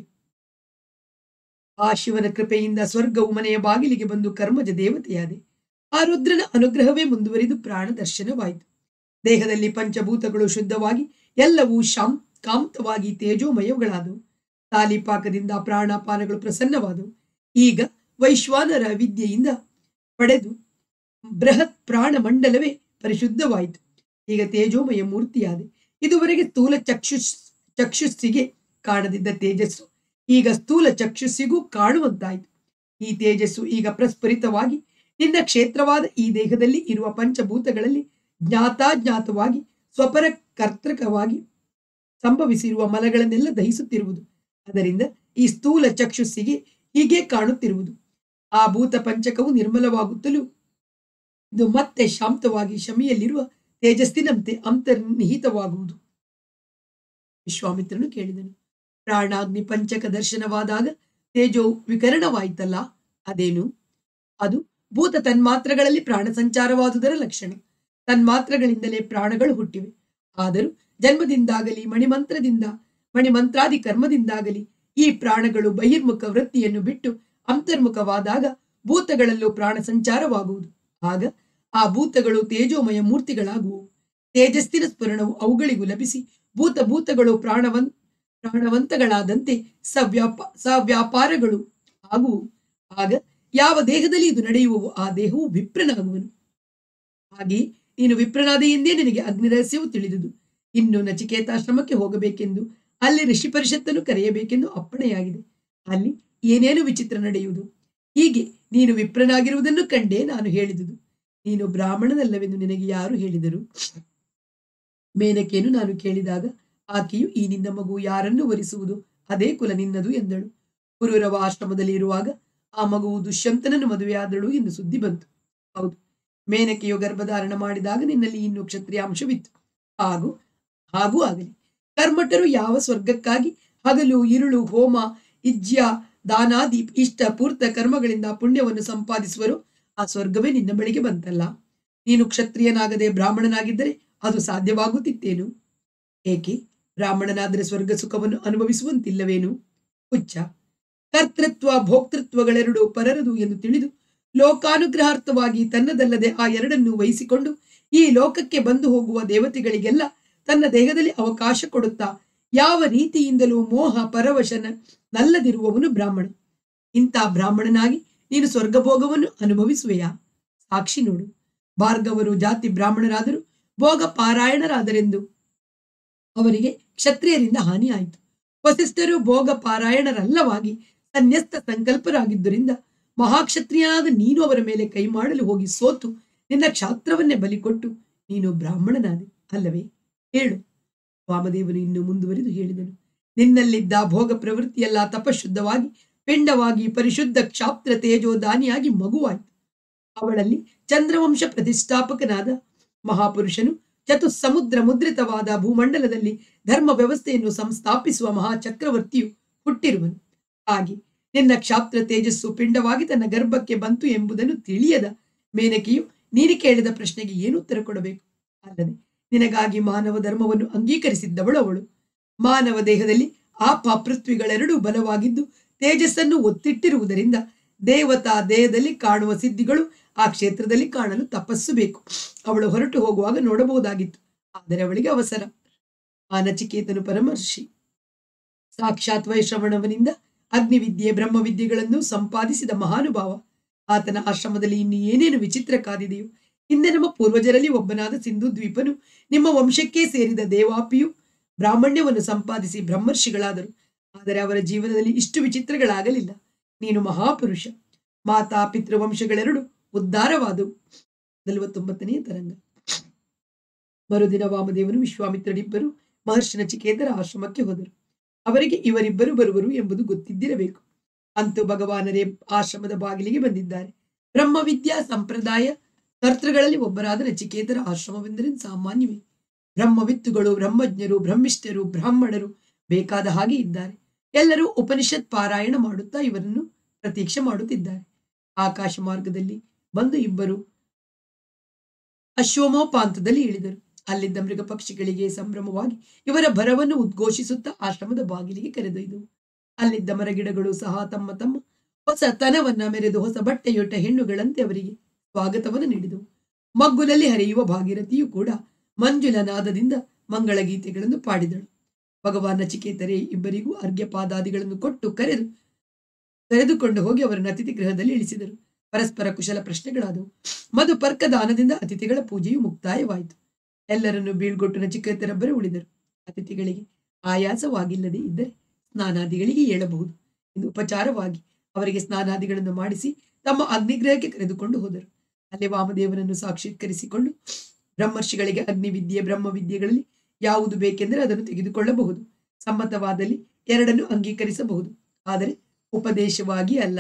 ಆ ಶಿವನ ಕೃಪೆಯಿಂದ ಸ್ವರ್ಗವು ಮನೆಯ ಬಾಗಿಲಿಗೆ ಬಂದು ಕರ್ಮಜ ದೇವತೆಯಾದೆ ಆ ರುದ್ರನ ಅನುಗ್ರಹವೇ ಮುಂದುವರಿದು ಪ್ರಾಣ ದರ್ಶನವಾಯಿತು ದೇಹದಲ್ಲಿ ಪಂಚಭೂತಗಳು ಶುದ್ಧವಾಗಿ ಎಲ್ಲವೂ ಶಾಂ ಕಾಂತವಾಗಿ ತೇಜೋಮಯಗಳಾದವು ತಾಲಿಪಾಕದಿಂದ ಪ್ರಾಣಾಪಾನಗಳು ಪ್ರಸನ್ನವಾದವು ಈಗ ವೈಶ್ವಾನರ ವಿದ್ಯೆಯಿಂದ ಪಡೆದು ಬೃಹತ್ ಪ್ರಾಣ ಮಂಡಲವೇ ಪರಿಶುದ್ಧವಾಯಿತು ಈಗ ತೇಜೋಮಯ ಮೂರ್ತಿಯಾದೆ ಇದುವರೆಗೆ ಸ್ಥೂಲ ಚಕ್ಷುಷ್ ಚಕ್ಷುಸ್ಸಿಗೆ ಕಾಣದಿದ್ದ ತೇಜಸ್ಸು ಈಗ ಸ್ಥೂಲ ಚಕ್ಷುಸ್ಸಿಗೂ ಕಾಣುವಂತಾಯಿತು ಈ ತೇಜಸ್ಸು ಈಗ ಪ್ರಸ್ಫುರಿತವಾಗಿ ನಿನ್ನ ಕ್ಷೇತ್ರವಾದ ಈ ದೇಹದಲ್ಲಿ ಇರುವ ಪಂಚಭೂತಗಳಲ್ಲಿ ಜ್ಞಾತಾಜ್ಞಾತವಾಗಿ ಸ್ವಪರ ಕರ್ತೃಕವಾಗಿ ಸಂಭವಿಸಿರುವ ಮಲಗಳನ್ನೆಲ್ಲ ದಹಿಸುತ್ತಿರುವುದು ಅದರಿಂದ ಈ ಸ್ಥೂಲ ಚಕ್ಷುಸ್ಸಿಗೆ ಹೀಗೆ ಕಾಣುತ್ತಿರುವುದು ಆ ಭೂತ ಪಂಚಕವು ನಿರ್ಮಲವಾಗುತ್ತಲೂ ಇದು ಮತ್ತೆ ಶಾಂತವಾಗಿ ಶಮಿಯಲ್ಲಿರುವ ತೇಜಸ್ಸಿನಂತೆ ಅಂತರ್ನಿಹಿತವಾಗುವುದು ವಿಶ್ವಾಮಿತ್ರನು ಕೇಳಿದನು ಪ್ರಾಣಾಗ್ನಿ ಪಂಚಕ ದರ್ಶನವಾದಾಗ ತೇಜೋ ವಿಕರಣವಾಯಿತಲ್ಲ ಅದೇನು ಅದು ಭೂತ ತನ್ಮಾತ್ರಗಳಲ್ಲಿ ಪ್ರಾಣ ಸಂಚಾರವಾದುದರ ಲಕ್ಷಣ ತನ್ಮಾತ್ರಗಳಿಂದಲೇ ಪ್ರಾಣಗಳು ಹುಟ್ಟಿವೆ ಆದರೂ ಜನ್ಮದಿಂದಾಗಲಿ ಮಣಿಮಂತ್ರದಿಂದ ಮಣಿಮಂತ್ರಾದಿ ಕರ್ಮದಿಂದಾಗಲಿ ಈ ಪ್ರಾಣಗಳು ಬಹಿರ್ಮುಖ ವೃತ್ತಿಯನ್ನು ಬಿಟ್ಟು ಅಂತರ್ಮುಖವಾದಾಗ ಭೂತಗಳಲ್ಲೂ ಪ್ರಾಣ ಸಂಚಾರವಾಗುವುದು ಆಗ ಆ ಭೂತಗಳು ತೇಜೋಮಯ ಮೂರ್ತಿಗಳಾಗುವು ತೇಜಸ್ಸಿನ ಸ್ಫುರಣವು ಅವುಗಳಿಗೂ ಲಭಿಸಿ ಭೂತ ಭೂತಗಳು ಪ್ರಾಣವನ್ ಪ್ರಾಣವಂತಗಳಾದಂತೆ ಸವ್ಯಾಪ ಸವ್ಯಾಪಾರಗಳು ಆಗುವು ಆಗ ಯಾವ ದೇಹದಲ್ಲಿ ಇದು ನಡೆಯುವವು ಆ ದೇಹವು ವಿಪ್ರನಾಗುವನು ಹಾಗೆ ನೀನು ವಿಪ್ರನಾದೆ ಎಂದೇ ನಿನಗೆ ಅಗ್ನಿ ರಹಸ್ಯವು ತಿಳಿದುದು ಇನ್ನು ನಚಿಕೇತಾಶ್ರಮಕ್ಕೆ ಹೋಗಬೇಕೆಂದು ಅಲ್ಲಿ ಋಷಿ ಪರಿಷತ್ತನ್ನು ಕರೆಯಬೇಕೆಂದು ಅಪ್ಪಣೆಯಾಗಿದೆ ಅಲ್ಲಿ ಏನೇನು ವಿಚಿತ್ರ ನಡೆಯುವುದು ಹೀಗೆ ನೀನು ವಿಪ್ರನಾಗಿರುವುದನ್ನು ಕಂಡೇ ನಾನು ಹೇಳಿದುದು ನೀನು ಬ್ರಾಹ್ಮಣನಲ್ಲವೆಂದು ನಿನಗೆ ಯಾರು ಹೇಳಿದರು ಮೇನಕೆಯನ್ನು ನಾನು ಕೇಳಿದಾಗ ಆಕೆಯು ಈ ನಿನ್ನ ಮಗು ಯಾರನ್ನು ವರಿಸುವುದು ಅದೇ ಕುಲ ನಿನ್ನದು ಎಂದಳು ಪುರೂರವ ಆಶ್ರಮದಲ್ಲಿ ಇರುವಾಗ ಆ ಮಗುವು ದುಷ್ಯಂತನನ್ನು ಮದುವೆಯಾದಳು ಎಂದು ಸುದ್ದಿ ಬಂತು ಹೌದು ಮೇನಕೆಯು ಗರ್ಭಧಾರಣ ಮಾಡಿದಾಗ ನಿನ್ನಲ್ಲಿ ಇನ್ನು ಕ್ಷತ್ರಿಯಾಂಶವಿತ್ತು ಹಾಗೂ ಹಾಗೂ ಆಗಲಿ ಕರ್ಮಠರು ಯಾವ ಸ್ವರ್ಗಕ್ಕಾಗಿ ಹಗಲು ಇರುಳು ಹೋಮ ಇಜ್ಯ ದಾನಾದಿ ಇಷ್ಟ ಪೂರ್ತ ಕರ್ಮಗಳಿಂದ ಪುಣ್ಯವನ್ನು ಸಂಪಾದಿಸುವರು ಆ ಸ್ವರ್ಗವೇ ನಿನ್ನ ಬಳಿಗೆ ಬಂತಲ್ಲ ನೀನು ಕ್ಷತ್ರಿಯನಾಗದೆ ಬ್ರಾಹ್ಮಣನಾಗಿದ್ದರೆ ಅದು ಸಾಧ್ಯವಾಗುತ್ತಿತ್ತೇನು ಏಕೆ ಬ್ರಾಹ್ಮಣನಾದರೆ ಸ್ವರ್ಗ ಸುಖವನ್ನು ಅನುಭವಿಸುವಂತಿಲ್ಲವೇನು ಹುಚ್ಚ ಕರ್ತೃತ್ವ ಭೋಕ್ತೃತ್ವಗಳೆರಡು ಪರರದು ಎಂದು ತಿಳಿದು ಲೋಕಾನುಗ್ರಹಾರ್ಥವಾಗಿ ತನ್ನದಲ್ಲದೆ ಆ ಎರಡನ್ನು ವಹಿಸಿಕೊಂಡು ಈ ಲೋಕಕ್ಕೆ ಬಂದು ಹೋಗುವ ದೇವತೆಗಳಿಗೆಲ್ಲ ತನ್ನ ದೇಹದಲ್ಲಿ ಅವಕಾಶ ಕೊಡುತ್ತಾ ಯಾವ ರೀತಿಯಿಂದಲೂ ಮೋಹ ಪರವಶನ ನಲ್ಲದಿರುವವನು ಬ್ರಾಹ್ಮಣ ಇಂಥ ಬ್ರಾಹ್ಮಣನಾಗಿ ನೀನು ಸ್ವರ್ಗಭೋಗವನ್ನು ಅನುಭವಿಸುವೆಯಾ ಸಾಕ್ಷಿ ನೋಡು ಭಾರ್ಗವರು ಜಾತಿ ಬ್ರಾಹ್ಮಣರಾದರೂ ಭೋಗ ಪಾರಾಯಣರಾದರೆಂದು ಅವರಿಗೆ ಕ್ಷತ್ರಿಯರಿಂದ ಹಾನಿಯಾಯಿತು ವಸಿಷ್ಠರು ಭೋಗ ಪಾರಾಯಣರಲ್ಲವಾಗಿ ಸನ್ಯಸ್ತ ಸಂಕಲ್ಪರಾಗಿದ್ದರಿಂದ ಮಹಾಕ್ಷತ್ರಿಯನಾದ ನೀನು ಅವರ ಮೇಲೆ ಕೈ ಮಾಡಲು ಹೋಗಿ ಸೋತು ನಿನ್ನ ಕ್ಷಾತ್ರವನ್ನೇ ಬಲಿಕೊಟ್ಟು ನೀನು ಬ್ರಾಹ್ಮಣನಾದೆ ಅಲ್ಲವೇ ಹೇಳು ವಾಮದೇವನು ಇನ್ನು ಮುಂದುವರಿದು ಹೇಳಿದನು ನಿನ್ನಲ್ಲಿದ್ದ ಭೋಗ ಪ್ರವೃತ್ತಿಯೆಲ್ಲ ತಪಶುದ್ಧವಾಗಿ ಪಿಂಡವಾಗಿ ಪರಿಶುದ್ಧ ಕ್ಷಾತ್ರ ತೇಜೋದಾನಿಯಾಗಿ ಮಗುವಾಯಿತು ಅವಳಲ್ಲಿ ಚಂದ್ರವಂಶ ಪ್ರತಿಷ್ಠಾಪಕನಾದ ಮಹಾಪುರುಷನು ಚತು ಸಮುದ್ರ ಮುದ್ರಿತವಾದ ಭೂಮಂಡಲದಲ್ಲಿ ಧರ್ಮ ವ್ಯವಸ್ಥೆಯನ್ನು ಸಂಸ್ಥಾಪಿಸುವ ಮಹಾಚಕ್ರವರ್ತಿಯು ಹುಟ್ಟಿರುವನು ಹಾಗೆ ನಿನ್ನ ಕ್ಷಾತ್ರ ತೇಜಸ್ಸು ಪಿಂಡವಾಗಿ ತನ್ನ ಗರ್ಭಕ್ಕೆ ಬಂತು ಎಂಬುದನ್ನು ತಿಳಿಯದ ಮೇನಕೆಯು ನೀನು ಕೇಳಿದ ಪ್ರಶ್ನೆಗೆ ಏನು ಉತ್ತರ ಕೊಡಬೇಕು ಅಲ್ಲದೆ ನಿನಗಾಗಿ ಮಾನವ ಧರ್ಮವನ್ನು ಅಂಗೀಕರಿಸಿದ್ದವಳು ಅವಳು ಮಾನವ ದೇಹದಲ್ಲಿ ಆಪ ಪೃಥ್ವಿಗಳೆರಡೂ ಬಲವಾಗಿದ್ದು ತೇಜಸ್ಸನ್ನು ಒತ್ತಿಟ್ಟಿರುವುದರಿಂದ ದೇವತಾ ದೇಹದಲ್ಲಿ ಕಾಣುವ ಸಿದ್ಧಿಗಳು ಆ ಕ್ಷೇತ್ರದಲ್ಲಿ ಕಾಣಲು ತಪಸ್ಸು ಬೇಕು ಅವಳು ಹೊರಟು ಹೋಗುವಾಗ ನೋಡಬಹುದಾಗಿತ್ತು ಆದರೆ ಅವಳಿಗೆ ಅವಸರ ಆ ನಚಿಕೇತನು ಪರಮರ್ಷಿ ಸಾಕ್ಷಾತ್ ವೈಶ್ರವಣವನಿಂದ ಅಗ್ನಿವಿದ್ಯೆ ಬ್ರಹ್ಮವಿದ್ಯೆಗಳನ್ನು ಸಂಪಾದಿಸಿದ ಮಹಾನುಭಾವ ಆತನ ಆಶ್ರಮದಲ್ಲಿ ಇನ್ನು ಏನೇನು ವಿಚಿತ್ರ ಕಾದಿದೆಯೋ ಹಿಂದೆ ನಮ್ಮ ಪೂರ್ವಜರಲ್ಲಿ ಒಬ್ಬನಾದ ಸಿಂಧು ದ್ವೀಪನು ನಿಮ್ಮ ವಂಶಕ್ಕೆ ಸೇರಿದ ದೇವಾಪಿಯು ಬ್ರಾಹ್ಮಣ್ಯವನ್ನು ಸಂಪಾದಿಸಿ ಬ್ರಹ್ಮರ್ಷಿಗಳಾದರು ಆದರೆ ಅವರ ಜೀವನದಲ್ಲಿ ಇಷ್ಟು ವಿಚಿತ್ರಗಳಾಗಲಿಲ್ಲ ನೀನು ಮಹಾಪುರುಷ ಮಾತಾ ಪಿತೃವಂಶಗಳೆರಡು ಉದ್ಧಾರವಾದವು ನಲವತ್ತೊಂಬತ್ತನೆಯ ತರಂಗ ಮರುದಿನ ವಾಮದೇವನು ವಿಶ್ವಾಮಿತ್ರರಿಬ್ಬರು ಮಹರ್ಷಿ ನಚಿಕೇತರ ಆಶ್ರಮಕ್ಕೆ ಹೋದರು ಅವರಿಗೆ ಇವರಿಬ್ಬರು ಬರುವರು ಎಂಬುದು ಗೊತ್ತಿದ್ದಿರಬೇಕು ಅಂತೂ ಭಗವಾನರೇ ಆಶ್ರಮದ ಬಾಗಿಲಿಗೆ ಬಂದಿದ್ದಾರೆ ಬ್ರಹ್ಮವಿದ್ಯಾ ಸಂಪ್ರದಾಯ ಕರ್ತೃಗಳಲ್ಲಿ ಒಬ್ಬರಾದ ನಚಿಕೇತರ ಆಶ್ರಮವೆಂದರೆ ಸಾಮಾನ್ಯವೇ ಬ್ರಹ್ಮವಿತ್ತುಗಳು ಬ್ರಹ್ಮಜ್ಞರು ಬ್ರಹ್ಮಿಷ್ಠರು ಬ್ರಾಹ್ಮಣರು ಬೇಕಾದ ಹಾಗೆ ಇದ್ದಾರೆ ಎಲ್ಲರೂ ಉಪನಿಷತ್ ಪಾರಾಯಣ ಮಾಡುತ್ತಾ ಇವರನ್ನು ಪ್ರತೀಕ್ಷೆ ಮಾಡುತ್ತಿದ್ದಾರೆ ಆಕಾಶ ಮಾರ್ಗದಲ್ಲಿ ಬಂದು ಇಬ್ಬರು ಅಶ್ವಮೋಪಾಂತದಲ್ಲಿ ಇಳಿದರು ಅಲ್ಲಿದ್ದ ಮೃಗ ಪಕ್ಷಿಗಳಿಗೆ ಸಂಭ್ರಮವಾಗಿ ಇವರ ಭರವನ್ನು ಉದ್ಘೋಷಿಸುತ್ತಾ ಆಶ್ರಮದ ಬಾಗಿಲಿಗೆ ಕರೆದೊಯ್ದವು ಅಲ್ಲಿದ್ದ ಮರಗಿಡಗಳು ಸಹ ತಮ್ಮ ತಮ್ಮ ಹೊಸ ತನವನ್ನ ಮೆರೆದು ಹೊಸ ಬಟ್ಟೆಯೊಟ್ಟ ಹೆಣ್ಣುಗಳಂತೆ ಅವರಿಗೆ ಸ್ವಾಗತವನ್ನು ನೀಡಿದವು ಮಗ್ಗುಲಲ್ಲಿ ಹರಿಯುವ ಭಾಗೀರಥಿಯು ಕೂಡ ಮಂಜುಲ ನಾದದಿಂದ ಮಂಗಳ ಗೀತೆಗಳನ್ನು ಪಾಡಿದಳು ಭಗವಾನ್ ನಚಿಕೇತರೇ ಇಬ್ಬರಿಗೂ ಅರ್ಘ್ಯಪಾದಾದಿಗಳನ್ನು ಕೊಟ್ಟು ಕರೆದು ಕರೆದುಕೊಂಡು ಹೋಗಿ ಅವರನ್ನು ಅತಿಥಿ ಗೃಹದಲ್ಲಿ ಇಳಿಸಿದರು ಪರಸ್ಪರ ಕುಶಲ ಪ್ರಶ್ನೆಗಳಾದವು ಮಧುಪರ್ಕ ದಾನದಿಂದ ಅತಿಥಿಗಳ ಪೂಜೆಯು ಮುಕ್ತಾಯವಾಯಿತು ಎಲ್ಲರನ್ನು ಬೀಳ್ಗೊಟ್ಟು ನಚಿಕೇತರೊಬ್ಬರೇ ಉಳಿದರು ಅತಿಥಿಗಳಿಗೆ ಆಯಾಸವಾಗಿಲ್ಲದೆ ಇದ್ದರೆ ಸ್ನಾನಾದಿಗಳಿಗೆ ಏಳಬಹುದು ಎಂದು ಉಪಚಾರವಾಗಿ ಅವರಿಗೆ ಸ್ನಾನಾದಿಗಳನ್ನು ಮಾಡಿಸಿ ತಮ್ಮ ಅಗ್ನಿಗ್ರಹಕ್ಕೆ ಕರೆದುಕೊಂಡು ಹೋದರು ಅಲ್ಲಿ ವಾಮದೇವನನ್ನು ಸಾಕ್ಷೀಕರಿಸಿಕೊಂಡು ಬ್ರಹ್ಮರ್ಷಿಗಳಿಗೆ ಅಗ್ನಿವಿದ್ಯೆ ಬ್ರಹ್ಮವಿದ್ಯೆಗಳಲ್ಲಿ ಯಾವುದು ಬೇಕೆಂದರೆ ಅದನ್ನು ತೆಗೆದುಕೊಳ್ಳಬಹುದು ಸಮ್ಮತವಾದಲ್ಲಿ ಎರಡನ್ನು ಅಂಗೀಕರಿಸಬಹುದು ಆದರೆ ಉಪದೇಶವಾಗಿ ಅಲ್ಲ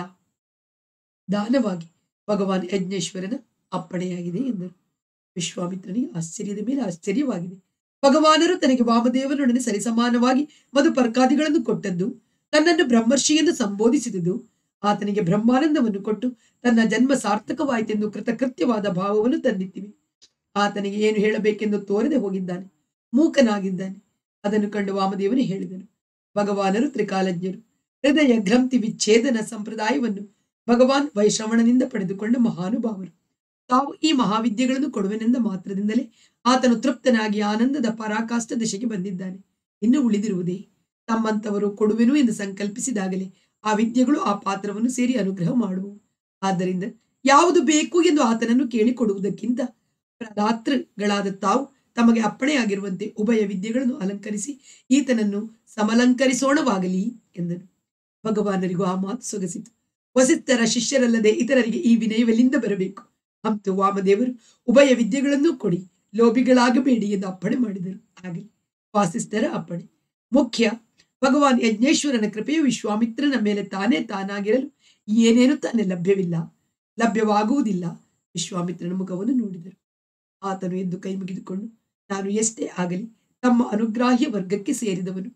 ದಾನವಾಗಿ ಭಗವಾನ್ ಯಜ್ಞೇಶ್ವರನ ಅಪ್ಪಣೆಯಾಗಿದೆ ಎಂದರು ವಿಶ್ವಾಮಿತ್ರನಿಗೆ ಆಶ್ಚರ್ಯದ ಮೇಲೆ ಆಶ್ಚರ್ಯವಾಗಿದೆ ಭಗವಾನರು ತನಗೆ ವಾಮದೇವನೊಡನೆ ಸರಿಸಮಾನವಾಗಿ ಮಧುಪರ್ಕಾದಿಗಳನ್ನು ಕೊಟ್ಟದ್ದು ತನ್ನನ್ನು ಬ್ರಹ್ಮರ್ಷಿ ಎಂದು ಸಂಬೋಧಿಸಿದುದು ಆತನಿಗೆ ಬ್ರಹ್ಮಾನಂದವನ್ನು ಕೊಟ್ಟು ತನ್ನ ಜನ್ಮ ಸಾರ್ಥಕವಾಯಿತೆಂದು ಕೃತಕೃತ್ಯವಾದ ಭಾವವನ್ನು ತಂದಿತ್ತಿವೆ ಆತನಿಗೆ ಏನು ಹೇಳಬೇಕೆಂದು ತೋರದೆ ಹೋಗಿದ್ದಾನೆ ಮೂಕನಾಗಿದ್ದಾನೆ ಅದನ್ನು ಕಂಡು ವಾಮದೇವನು ಹೇಳಿದನು ಭಗವಾನರು ತ್ರಿಕಾಲಜ್ಞರು ಹೃದಯ ಗ್ರಂಥಿ ವಿಚ್ಛೇದನ ಸಂಪ್ರದಾಯವನ್ನು ಭಗವಾನ್ ವೈಶ್ರವಣನಿಂದ ಪಡೆದುಕೊಂಡ ಮಹಾನುಭಾವರು ತಾವು ಈ ಮಹಾವಿದ್ಯೆಗಳನ್ನು ಕೊಡುವೆನೆಂದ ಮಾತ್ರದಿಂದಲೇ ಆತನು ತೃಪ್ತನಾಗಿ ಆನಂದದ ಪರಾಕಾಷ್ಠ ದಶೆಗೆ ಬಂದಿದ್ದಾನೆ ಇನ್ನು ಉಳಿದಿರುವುದೇ ತಮ್ಮಂತವರು ಕೊಡುವೆನು ಎಂದು ಸಂಕಲ್ಪಿಸಿದಾಗಲೇ ಆ ವಿದ್ಯೆಗಳು ಆ ಪಾತ್ರವನ್ನು ಸೇರಿ ಅನುಗ್ರಹ ಮಾಡುವು ಆದ್ದರಿಂದ ಯಾವುದು ಬೇಕು ಎಂದು ಆತನನ್ನು ಕೇಳಿಕೊಡುವುದಕ್ಕಿಂತ ಪ್ರದಾತೃಗಳಾದ ತಾವು ತಮಗೆ ಅಪ್ಪಣೆಯಾಗಿರುವಂತೆ ಉಭಯ ವಿದ್ಯೆಗಳನ್ನು ಅಲಂಕರಿಸಿ ಈತನನ್ನು ಸಮಲಂಕರಿಸೋಣವಾಗಲಿ ಎಂದನು ಭಗವಾನರಿಗೂ ಆ ಮಾತು ಸೊಗಸಿತು ವಸಿಷ್ಠರ ಶಿಷ್ಯರಲ್ಲದೆ ಇತರರಿಗೆ ಈ ವಿನಯವೆಲ್ಲಿಂದ ಬರಬೇಕು ಅಂತೂ ವಾಮದೇವರು ಉಭಯ ವಿದ್ಯೆಗಳನ್ನು ಕೊಡಿ ಲೋಭಿಗಳಾಗಬೇಡಿ ಎಂದು ಅಪ್ಪಣೆ ಮಾಡಿದರು ಆಗಲಿ ವಾಸಿಷ್ಠರ ಅಪ್ಪಣೆ ಮುಖ್ಯ ಭಗವಾನ್ ಯಜ್ಞೇಶ್ವರನ ಕೃಪೆಯು ವಿಶ್ವಾಮಿತ್ರನ ಮೇಲೆ ತಾನೇ ತಾನಾಗಿರಲು ಏನೇನು ತಾನೇ ಲಭ್ಯವಿಲ್ಲ ಲಭ್ಯವಾಗುವುದಿಲ್ಲ ವಿಶ್ವಾಮಿತ್ರನ ಮುಖವನ್ನು ನೋಡಿದರು ಆತನು ಎದ್ದು ಕೈ ಮುಗಿದುಕೊಂಡು ನಾನು ಎಷ್ಟೇ ಆಗಲಿ ತಮ್ಮ ಅನುಗ್ರಾಹ್ಯ ವರ್ಗಕ್ಕೆ ಸೇರಿದವನು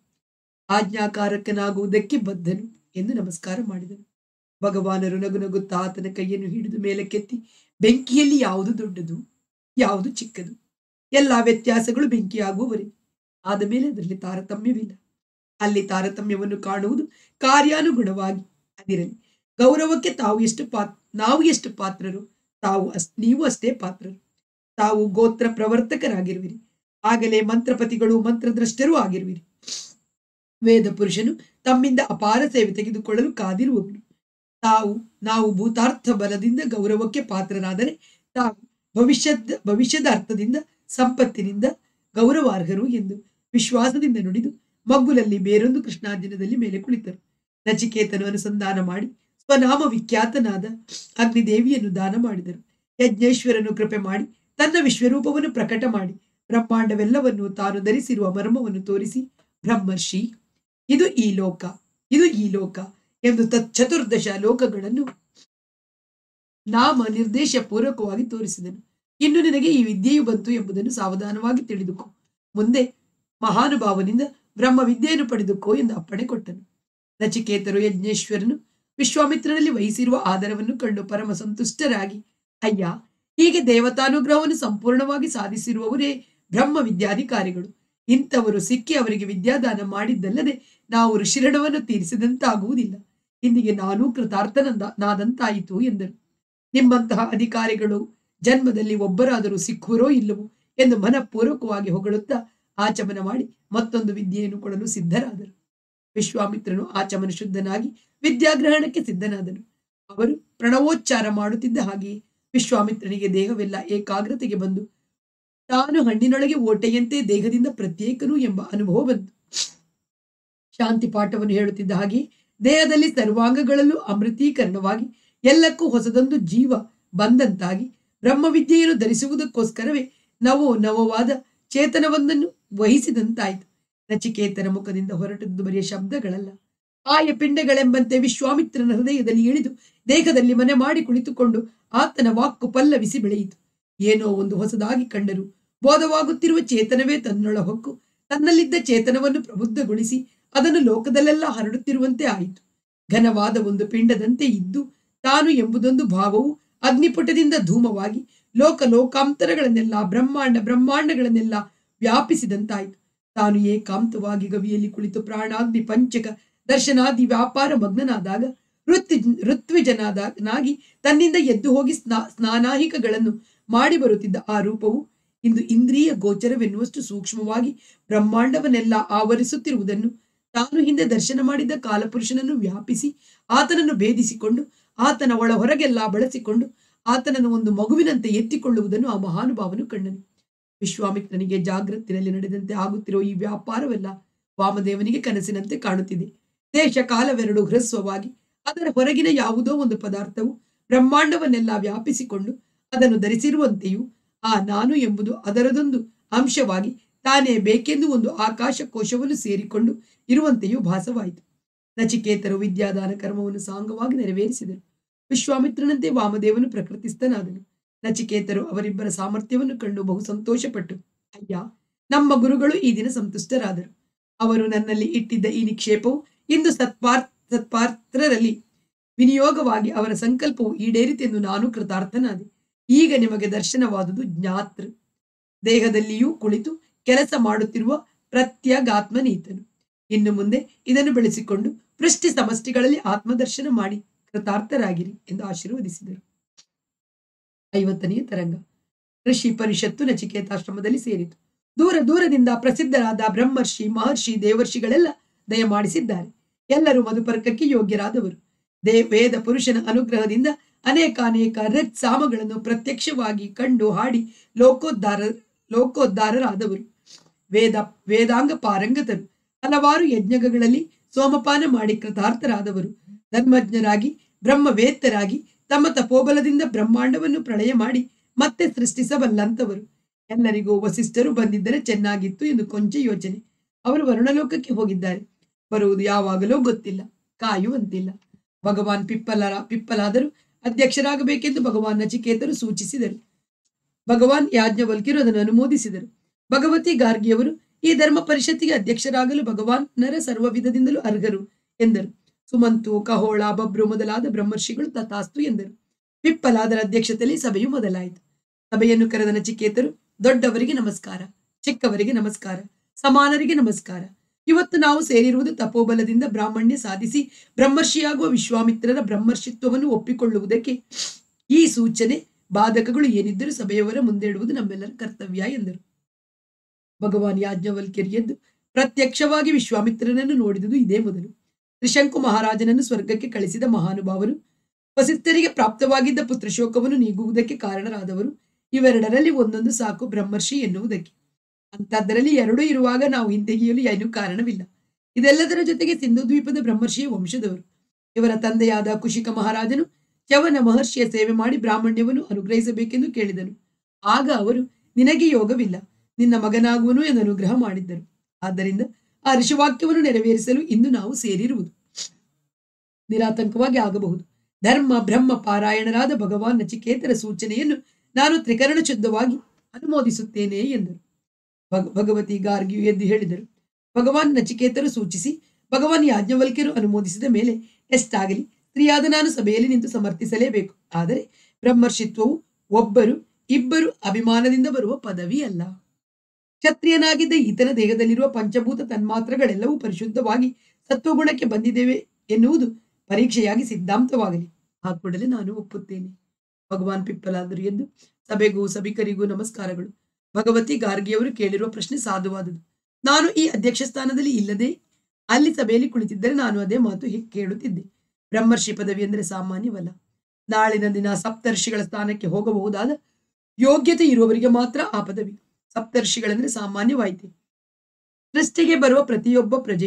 ಆಜ್ಞಾಕಾರಕನಾಗುವುದಕ್ಕೆ ಬದ್ಧನು ಎಂದು ನಮಸ್ಕಾರ ಮಾಡಿದನು ಭಗವಾನರು ನಗು ನಗುತ್ತಾ ಆತನ ಕೈಯನ್ನು ಹಿಡಿದು ಮೇಲಕ್ಕೆತ್ತಿ ಬೆಂಕಿಯಲ್ಲಿ ಯಾವುದು ದೊಡ್ಡದು ಯಾವುದು ಚಿಕ್ಕದು ಎಲ್ಲಾ ವ್ಯತ್ಯಾಸಗಳು ಬೆಂಕಿಯಾಗುವವರೇ ಆದ ಮೇಲೆ ಅದರಲ್ಲಿ ತಾರತಮ್ಯವಿಲ್ಲ ಅಲ್ಲಿ ತಾರತಮ್ಯವನ್ನು ಕಾಣುವುದು ಕಾರ್ಯಾನುಗುಣವಾಗಿ ಅದಿರಲಿ ಗೌರವಕ್ಕೆ ತಾವು ಎಷ್ಟು ಪಾತ್ ನಾವು ಎಷ್ಟು ಪಾತ್ರರು ತಾವು ಅಸ್ ನೀವು ಅಷ್ಟೇ ಪಾತ್ರರು ತಾವು ಗೋತ್ರ ಪ್ರವರ್ತಕರಾಗಿರುವಿರಿ ಆಗಲೇ ಮಂತ್ರಪತಿಗಳು ಮಂತ್ರದ್ರಷ್ಟರೂ ಆಗಿರುವಿರಿ ವೇದ ಪುರುಷನು ತಮ್ಮಿಂದ ಅಪಾರ ಸೇವೆ ತೆಗೆದುಕೊಳ್ಳಲು ಕಾದಿರುವವನು ತಾವು ನಾವು ಭೂತಾರ್ಥ ಬಲದಿಂದ ಗೌರವಕ್ಕೆ ಪಾತ್ರರಾದರೆ ತಾವು ಭವಿಷ್ಯದ ಭವಿಷ್ಯದ ಅರ್ಥದಿಂದ ಸಂಪತ್ತಿನಿಂದ ಗೌರವಾರ್ಹರು ಎಂದು ವಿಶ್ವಾಸದಿಂದ ನುಡಿದು ಮಗ್ಗುಲಲ್ಲಿ ಬೇರೊಂದು ಕೃಷ್ಣಾರ್ಜುನದಲ್ಲಿ ಮೇಲೆ ಕುಳಿತರು ನಚಿಕೇತನು ಅನುಸಂಧಾನ ಮಾಡಿ ಸ್ವನಾಮ ವಿಖ್ಯಾತನಾದ ಅಗ್ನಿದೇವಿಯನ್ನು ದಾನ ಮಾಡಿದರು ಯಜ್ಞೇಶ್ವರನು ಕೃಪೆ ಮಾಡಿ ತನ್ನ ವಿಶ್ವರೂಪವನ್ನು ಪ್ರಕಟ ಮಾಡಿ ಬ್ರಹ್ಮಾಂಡವೆಲ್ಲವನ್ನು ತಾನು ಧರಿಸಿರುವ ಮರ್ಮವನ್ನು ತೋರಿಸಿ ಬ್ರಹ್ಮರ್ಷಿ ಇದು ಈ ಲೋಕ ಇದು ಈ ಲೋಕ ಎಂದು ತತ್ ಚತುರ್ದಶ ಲೋಕಗಳನ್ನು ನಾಮ ನಿರ್ದೇಶ ಪೂರ್ವಕವಾಗಿ ತೋರಿಸಿದನು ಇನ್ನು ನಿನಗೆ ಈ ವಿದ್ಯೆಯು ಬಂತು ಎಂಬುದನ್ನು ಸಾವಧಾನವಾಗಿ ತಿಳಿದುಕೋ ಮುಂದೆ ಮಹಾನುಭಾವನಿಂದ ಬ್ರಹ್ಮ ವಿದ್ಯೆಯನ್ನು ಪಡೆದುಕೋ ಎಂದು ಅಪ್ಪಣೆ ಕೊಟ್ಟನು ನಚಿಕೇತರು ಯಜ್ಞೇಶ್ವರನು ವಿಶ್ವಾಮಿತ್ರನಲ್ಲಿ ವಹಿಸಿರುವ ಆದರವನ್ನು ಕಂಡು ಪರಮ ಸಂತುಷ್ಟರಾಗಿ ಅಯ್ಯ ಹೀಗೆ ದೇವತಾನುಗ್ರಹವನ್ನು ಸಂಪೂರ್ಣವಾಗಿ ಸಾಧಿಸಿರುವವರೇ ಬ್ರಹ್ಮ ವಿದ್ಯಾಧಿಕಾರಿಗಳು ಇಂಥವರು ಸಿಕ್ಕಿ ಅವರಿಗೆ ವಿದ್ಯಾದಾನ ಮಾಡಿದ್ದಲ್ಲದೆ ನಾವು ಋಷಿರಣವನ್ನು ತೀರಿಸಿದಂತಾಗುವುದಿಲ್ಲ ಇಂದಿಗೆ ನಾನೂ ಕೃತಾರ್ಥನಂದ ನಾದಂತಾಯಿತು ಎಂದರು ನಿಮ್ಮಂತಹ ಅಧಿಕಾರಿಗಳು ಜನ್ಮದಲ್ಲಿ ಒಬ್ಬರಾದರೂ ಸಿಕ್ಕುವರೋ ಇಲ್ಲವೋ ಎಂದು ಮನಪೂರ್ವಕವಾಗಿ ಹೊಗಳುತ್ತಾ ಆಚಮನ ಮಾಡಿ ಮತ್ತೊಂದು ವಿದ್ಯೆಯನ್ನು ಕೊಡಲು ಸಿದ್ಧರಾದರು ವಿಶ್ವಾಮಿತ್ರನು ಆಚಮನ ಶುದ್ಧನಾಗಿ ವಿದ್ಯಾಗ್ರಹಣಕ್ಕೆ ಸಿದ್ಧನಾದನು ಅವರು ಪ್ರಣವೋಚ್ಚಾರ ಮಾಡುತ್ತಿದ್ದ ಹಾಗೆಯೇ ವಿಶ್ವಾಮಿತ್ರನಿಗೆ ದೇಹವೆಲ್ಲ ಏಕಾಗ್ರತೆಗೆ ಬಂದು ತಾನು ಹಣ್ಣಿನೊಳಗೆ ಓಟೆಯಂತೆ ದೇಹದಿಂದ ಪ್ರತ್ಯೇಕನು ಎಂಬ ಅನುಭವ ಬಂತು ಶಾಂತಿ ಪಾಠವನ್ನು ಹೇಳುತ್ತಿದ್ದ ಹಾಗೆ ದೇಹದಲ್ಲಿ ಸರ್ವಾಂಗಗಳಲ್ಲೂ ಅಮೃತೀಕರಣವಾಗಿ ಎಲ್ಲಕ್ಕೂ ಹೊಸದೊಂದು ಜೀವ ಬಂದಂತಾಗಿ ಬ್ರಹ್ಮವಿದ್ಯೆಯನ್ನು ಧರಿಸುವುದಕ್ಕೋಸ್ಕರವೇ ನವೋ ನವವಾದ ಚೇತನವೊಂದನ್ನು ವಹಿಸಿದಂತಾಯಿತು ನಚಿಕೇತನ ಮುಖದಿಂದ ಹೊರಟದ್ದು ಬರೆಯ ಶಬ್ದಗಳಲ್ಲ ಆಯ ಪಿಂಡಗಳೆಂಬಂತೆ ವಿಶ್ವಾಮಿತ್ರನ ಹೃದಯದಲ್ಲಿ ಇಳಿದು ದೇಹದಲ್ಲಿ ಮನೆ ಮಾಡಿ ಕುಳಿತುಕೊಂಡು ಆತನ ವಾಕ್ಕು ಪಲ್ಲವಿಸಿ ಬೆಳೆಯಿತು ಏನೋ ಒಂದು ಹೊಸದಾಗಿ ಕಂಡರು ಬೋಧವಾಗುತ್ತಿರುವ ಚೇತನವೇ ತನ್ನೊಳ ಹೊಕ್ಕು ತನ್ನಲ್ಲಿದ್ದ ಚೇತನವನ್ನು ಪ್ರಬುದ್ಧಗೊಳಿಸಿ ಅದನ್ನು ಲೋಕದಲ್ಲೆಲ್ಲ ಹರಡುತ್ತಿರುವಂತೆ ಆಯಿತು ಘನವಾದ ಒಂದು ಪಿಂಡದಂತೆ ಇದ್ದು ತಾನು ಎಂಬುದೊಂದು ಭಾವವು ಅಗ್ನಿಪುಟದಿಂದ ಧೂಮವಾಗಿ ಲೋಕ ಲೋಕಾಂತರಗಳನ್ನೆಲ್ಲ ಬ್ರಹ್ಮಾಂಡ ಬ್ರಹ್ಮಾಂಡಗಳನ್ನೆಲ್ಲ ವ್ಯಾಪಿಸಿದಂತಾಯಿತು ತಾನು ಏಕಾಂತವಾಗಿ ಗವಿಯಲ್ಲಿ ಕುಳಿತು ಪ್ರಾಣಾಗ್ನಿ ಪಂಚಕ ದರ್ಶನಾದಿ ವ್ಯಾಪಾರ ಮಗ್ನನಾದಾಗ ಋತ್ವಿ ಋತ್ವಿಜನಾದನಾಗಿ ತನ್ನಿಂದ ಎದ್ದು ಹೋಗಿ ಸ್ನಾ ಸ್ನಾನಾಹಿಕಗಳನ್ನು ಮಾಡಿ ಬರುತ್ತಿದ್ದ ಆ ರೂಪವು ಇಂದು ಇಂದ್ರಿಯ ಗೋಚರವೆನ್ನುವಷ್ಟು ಸೂಕ್ಷ್ಮವಾಗಿ ಬ್ರಹ್ಮಾಂಡವನ್ನೆಲ್ಲ ಆವರಿಸುತ್ತಿರುವುದನ್ನು ತಾನು ಹಿಂದೆ ದರ್ಶನ ಮಾಡಿದ್ದ ಕಾಲಪುರುಷನನ್ನು ವ್ಯಾಪಿಸಿ ಆತನನ್ನು ಭೇದಿಸಿಕೊಂಡು ಆತನ ಒಳ ಹೊರಗೆಲ್ಲ ಬಳಸಿಕೊಂಡು ಆತನನ್ನು ಒಂದು ಮಗುವಿನಂತೆ ಎತ್ತಿಕೊಳ್ಳುವುದನ್ನು ಆ ಮಹಾನುಭಾವನು ಕಂಡನು ವಿಶ್ವಾಮಿತ್ರನಿಗೆ ಜಾಗೃತಿನಲ್ಲಿ ನಡೆದಂತೆ ಆಗುತ್ತಿರುವ ಈ ವ್ಯಾಪಾರವೆಲ್ಲ ವಾಮದೇವನಿಗೆ ಕನಸಿನಂತೆ ಕಾಣುತ್ತಿದೆ ದೇಶ ಕಾಲವೆರಡು ಹ್ರಸ್ವವಾಗಿ ಅದರ ಹೊರಗಿನ ಯಾವುದೋ ಒಂದು ಪದಾರ್ಥವು ಬ್ರಹ್ಮಾಂಡವನ್ನೆಲ್ಲ ವ್ಯಾಪಿಸಿಕೊಂಡು ಅದನ್ನು ಧರಿಸಿರುವಂತೆಯೂ ಆ ನಾನು ಎಂಬುದು ಅದರದೊಂದು ಅಂಶವಾಗಿ ತಾನೇ ಬೇಕೆಂದು ಒಂದು ಆಕಾಶ ಕೋಶವನ್ನು ಸೇರಿಕೊಂಡು ಇರುವಂತೆಯೂ ಭಾಸವಾಯಿತು ನಚಿಕೇತರು ವಿದ್ಯಾದಾನ ಕರ್ಮವನ್ನು ಸಾಂಗವಾಗಿ ನೆರವೇರಿಸಿದರು ವಿಶ್ವಾಮಿತ್ರನಂತೆ ವಾಮದೇವನು ಪ್ರಕೃತಿಸ್ಥನಾದನು ನಚಿಕೇತರು ಅವರಿಬ್ಬರ ಸಾಮರ್ಥ್ಯವನ್ನು ಕಂಡು ಬಹು ಸಂತೋಷಪಟ್ಟು ಅಯ್ಯ ನಮ್ಮ ಗುರುಗಳು ಈ ದಿನ ಸಂತುಷ್ಟರಾದರು ಅವರು ನನ್ನಲ್ಲಿ ಇಟ್ಟಿದ್ದ ಈ ನಿಕ್ಷೇಪವು ಇಂದು ಸತ್ಪಾರ್ ಸತ್ಪಾತ್ರರಲ್ಲಿ ವಿನಿಯೋಗವಾಗಿ ಅವರ ಸಂಕಲ್ಪವು ಈಡೇರಿತೆಂದು ನಾನು ಕೃತಾರ್ಥನಾದೆ ಈಗ ನಿಮಗೆ ದರ್ಶನವಾದುದು ಜ್ಞಾತೃ ದೇಹದಲ್ಲಿಯೂ ಕುಳಿತು ಕೆಲಸ ಮಾಡುತ್ತಿರುವ ಪ್ರತ್ಯಗಾತ್ಮನೀತನು ಇನ್ನು ಮುಂದೆ ಇದನ್ನು ಬೆಳೆಸಿಕೊಂಡು ಪೃಷ್ಟಿ ಸಮಷ್ಟಿಗಳಲ್ಲಿ ಆತ್ಮದರ್ಶನ ಮಾಡಿ ಕೃತಾರ್ಥರಾಗಿರಿ ಎಂದು ಆಶೀರ್ವದಿಸಿದರು ಐವತ್ತನೆಯ ತರಂಗ ಋಷಿ ಪರಿಷತ್ತು ನಚಿಕೇತಾಶ್ರಮದಲ್ಲಿ ಸೇರಿತು ದೂರ ದೂರದಿಂದ ಪ್ರಸಿದ್ಧರಾದ ಬ್ರಹ್ಮರ್ಷಿ ಮಹರ್ಷಿ ದೇವರ್ಷಿಗಳೆಲ್ಲ ದಯಮಾಡಿಸಿದ್ದಾರೆ ಎಲ್ಲರೂ ಮಧುಪರ್ಕಕ್ಕೆ ಯೋಗ್ಯರಾದವರು ದೇ ವೇದ ಪುರುಷನ ಅನುಗ್ರಹದಿಂದ ಅನೇಕಾನೇಕ ಋತ್ ಸಾಮಗಳನ್ನು ಪ್ರತ್ಯಕ್ಷವಾಗಿ ಕಂಡು ಹಾಡಿ ಲೋಕೋದ್ಧಾರ ಲೋಕೋದ್ಧಾರರಾದವರು ವೇದ ವೇದಾಂಗ ಪಾರಂಗತರು ಹಲವಾರು ಯಜ್ಞಗಳಲ್ಲಿ ಸೋಮಪಾನ ಮಾಡಿ ಕೃತಾರ್ಥರಾದವರು ಧರ್ಮಜ್ಞರಾಗಿ ಬ್ರಹ್ಮವೇತ್ತರಾಗಿ ತಮ್ಮ ತಪೋಬಲದಿಂದ ಬ್ರಹ್ಮಾಂಡವನ್ನು ಪ್ರಳಯ ಮಾಡಿ ಮತ್ತೆ ಸೃಷ್ಟಿಸಬಲ್ಲಂತವರು ಎಲ್ಲರಿಗೂ ವಸಿಷ್ಠರು ಬಂದಿದ್ದರೆ ಚೆನ್ನಾಗಿತ್ತು ಎಂದು ಕೊಂಚ ಯೋಚನೆ ಅವರು ವರುಣಲೋಕಕ್ಕೆ ಹೋಗಿದ್ದಾರೆ ಬರುವುದು ಯಾವಾಗಲೂ ಗೊತ್ತಿಲ್ಲ ಕಾಯುವಂತಿಲ್ಲ ಭಗವಾನ್ ಪಿಪ್ಪಲರ ಪಿಪ್ಪಲಾದರು ಅಧ್ಯಕ್ಷರಾಗಬೇಕೆಂದು ಭಗವಾನ್ ನಚಿಕೇತರು ಸೂಚಿಸಿದರು ಭಗವಾನ್ ಯಾಜ್ಞವಲ್ಕಿರು ಅದನ್ನು ಅನುಮೋದಿಸಿದರು ಭಗವತಿ ಗಾರ್ಗಿಯವರು ಈ ಧರ್ಮ ಪರಿಷತ್ತಿಗೆ ಅಧ್ಯಕ್ಷರಾಗಲು ಭಗವಾನ್ ನರ ಸರ್ವ ವಿಧದಿಂದಲೂ ಅರ್ಹರು ಎಂದರು ಸುಮಂತು ಕಹೋಳ ಬಬ್ರು ಮೊದಲಾದ ಬ್ರಹ್ಮರ್ಷಿಗಳು ತಥಾಸ್ತು ಎಂದರು ಪಿಪ್ಪಲಾದರ ಅಧ್ಯಕ್ಷತೆಯಲ್ಲಿ ಸಭೆಯು ಮೊದಲಾಯಿತು ಸಭೆಯನ್ನು ಕರೆದ ನಚಿಕೇತರು ದೊಡ್ಡವರಿಗೆ ನಮಸ್ಕಾರ ಚಿಕ್ಕವರಿಗೆ ನಮಸ್ಕಾರ ಸಮಾನರಿಗೆ ನಮಸ್ಕಾರ ಇವತ್ತು ನಾವು ಸೇರಿರುವುದು ತಪೋಬಲದಿಂದ ಬ್ರಾಹ್ಮಣ್ಯ ಸಾಧಿಸಿ ಬ್ರಹ್ಮರ್ಷಿಯಾಗುವ ವಿಶ್ವಾಮಿತ್ರರ ಬ್ರಹ್ಮರ್ಷಿತ್ವವನ್ನು ಒಪ್ಪಿಕೊಳ್ಳುವುದಕ್ಕೆ ಈ ಸೂಚನೆ ಬಾಧಕಗಳು ಏನಿದ್ದರೂ ಸಭೆಯವರ ಮುಂದೆ ಇಡುವುದು ನಮ್ಮೆಲ್ಲರ ಕರ್ತವ್ಯ ಎಂದರು ಭಗವಾನ್ ಯಾಜ್ಞವಲ್ಕ್ಯರು ಎದ್ದು ಪ್ರತ್ಯಕ್ಷವಾಗಿ ವಿಶ್ವಾಮಿತ್ರನನ್ನು ನೋಡಿದುದು ಇದೇ ಮೊದಲು ತ್ರಿಶಂಕು ಮಹಾರಾಜನನ್ನು ಸ್ವರ್ಗಕ್ಕೆ ಕಳಿಸಿದ ಮಹಾನುಭಾವರು ವಸಿಷ್ಠರಿಗೆ ಪ್ರಾಪ್ತವಾಗಿದ್ದ ಪುತ್ರಶೋಕವನ್ನು ನೀಗುವುದಕ್ಕೆ ಕಾರಣರಾದವರು ಇವೆರಡರಲ್ಲಿ ಒಂದೊಂದು ಸಾಕು ಬ್ರಹ್ಮರ್ಷಿ ಎನ್ನುವುದಕ್ಕೆ ಅಂತದ್ದರಲ್ಲಿ ಎರಡು ಇರುವಾಗ ನಾವು ಹಿಂತೆಗೆಯಲು ಏನೂ ಕಾರಣವಿಲ್ಲ ಇದೆಲ್ಲದರ ಜೊತೆಗೆ ಸಿಂಧು ದ್ವೀಪದ ಬ್ರಹ್ಮರ್ಷಿಯ ವಂಶದವರು ಇವರ ತಂದೆಯಾದ ಕುಶಿಕ ಮಹಾರಾಜನು ಚವನ ಮಹರ್ಷಿಯ ಸೇವೆ ಮಾಡಿ ಬ್ರಾಹ್ಮಣ್ಯವನ್ನು ಅನುಗ್ರಹಿಸಬೇಕೆಂದು ಕೇಳಿದನು ಆಗ ಅವರು ನಿನಗೆ ಯೋಗವಿಲ್ಲ ನಿನ್ನ ಮಗನಾಗುವನು ಎಂದು ಅನುಗ್ರಹ ಮಾಡಿದ್ದರು ಆದ್ದರಿಂದ ಆ ಋಷಿವಾಕ್ಯವನ್ನು ನೆರವೇರಿಸಲು ಇಂದು ನಾವು ಸೇರಿರುವುದು ನಿರಾತಂಕವಾಗಿ ಆಗಬಹುದು ಧರ್ಮ ಬ್ರಹ್ಮ ಪಾರಾಯಣರಾದ ಭಗವಾನ್ ನಚಿಕೇತರ ಸೂಚನೆಯನ್ನು ನಾನು ತ್ರಿಕರಣ ಶುದ್ಧವಾಗಿ ಅನುಮೋದಿಸುತ್ತೇನೆ ಎಂದರು ಭಗ ಭಗವತಿ ಗಾರ್ಗಿಯು ಎದ್ದು ಹೇಳಿದರು ಭಗವಾನ್ ನಚಿಕೇತರು ಸೂಚಿಸಿ ಭಗವಾನ್ ಯಾಜ್ಞವಲ್ಕ್ಯರು ಅನುಮೋದಿಸಿದ ಮೇಲೆ ಎಷ್ಟಾಗಲಿ ಸ್ತ್ರೀಯಾದ ನಾನು ಸಭೆಯಲ್ಲಿ ನಿಂತು ಸಮರ್ಥಿಸಲೇಬೇಕು ಆದರೆ ಬ್ರಹ್ಮರ್ಷಿತ್ವವು ಒಬ್ಬರು ಇಬ್ಬರು ಅಭಿಮಾನದಿಂದ ಬರುವ ಪದವಿ ಅಲ್ಲ ಕ್ಷತ್ರಿಯನಾಗಿದ್ದ ಈತನ ದೇಹದಲ್ಲಿರುವ ಪಂಚಭೂತ ತನ್ಮಾತ್ರಗಳೆಲ್ಲವೂ ಪರಿಶುದ್ಧವಾಗಿ ಸತ್ವಗುಣಕ್ಕೆ ಬಂದಿದ್ದೇವೆ ಎನ್ನುವುದು ಪರೀಕ್ಷೆಯಾಗಿ ಸಿದ್ಧಾಂತವಾಗಲಿ ಆ ಕೂಡಲೇ ನಾನು ಒಪ್ಪುತ್ತೇನೆ ಭಗವಾನ್ ಪಿಪ್ಪಲಾದರು ಎಂದು ಸಭೆಗೂ ಸಭಿಕರಿಗೂ ನಮಸ್ಕಾರಗಳು ಭಗವತಿ ಗಾರ್ಗಿಯವರು ಕೇಳಿರುವ ಪ್ರಶ್ನೆ ಸಾಧುವಾದುದು ನಾನು ಈ ಅಧ್ಯಕ್ಷ ಸ್ಥಾನದಲ್ಲಿ ಇಲ್ಲದೆ ಅಲ್ಲಿ ಸಭೆಯಲ್ಲಿ ಕುಳಿತಿದ್ದರೆ ನಾನು ಅದೇ ಮಾತು ಹೀಗೆ ಕೇಳುತ್ತಿದ್ದೆ ಬ್ರಹ್ಮರ್ಷಿ ಪದವಿ ಅಂದರೆ ಸಾಮಾನ್ಯವಲ್ಲ ನಾಳಿನ ದಿನ ಸಪ್ತರ್ಷಿಗಳ ಸ್ಥಾನಕ್ಕೆ ಹೋಗಬಹುದಾದ ಯೋಗ್ಯತೆ ಇರುವವರಿಗೆ ಮಾತ್ರ ಆ ಪದವಿ ಸಪ್ತರ್ಷಿಗಳೆಂದ್ರೆ ಸಾಮಾನ್ಯವಾಯಿತು ಸೃಷ್ಟಿಗೆ ಬರುವ ಪ್ರತಿಯೊಬ್ಬ ಪ್ರಜೆಯು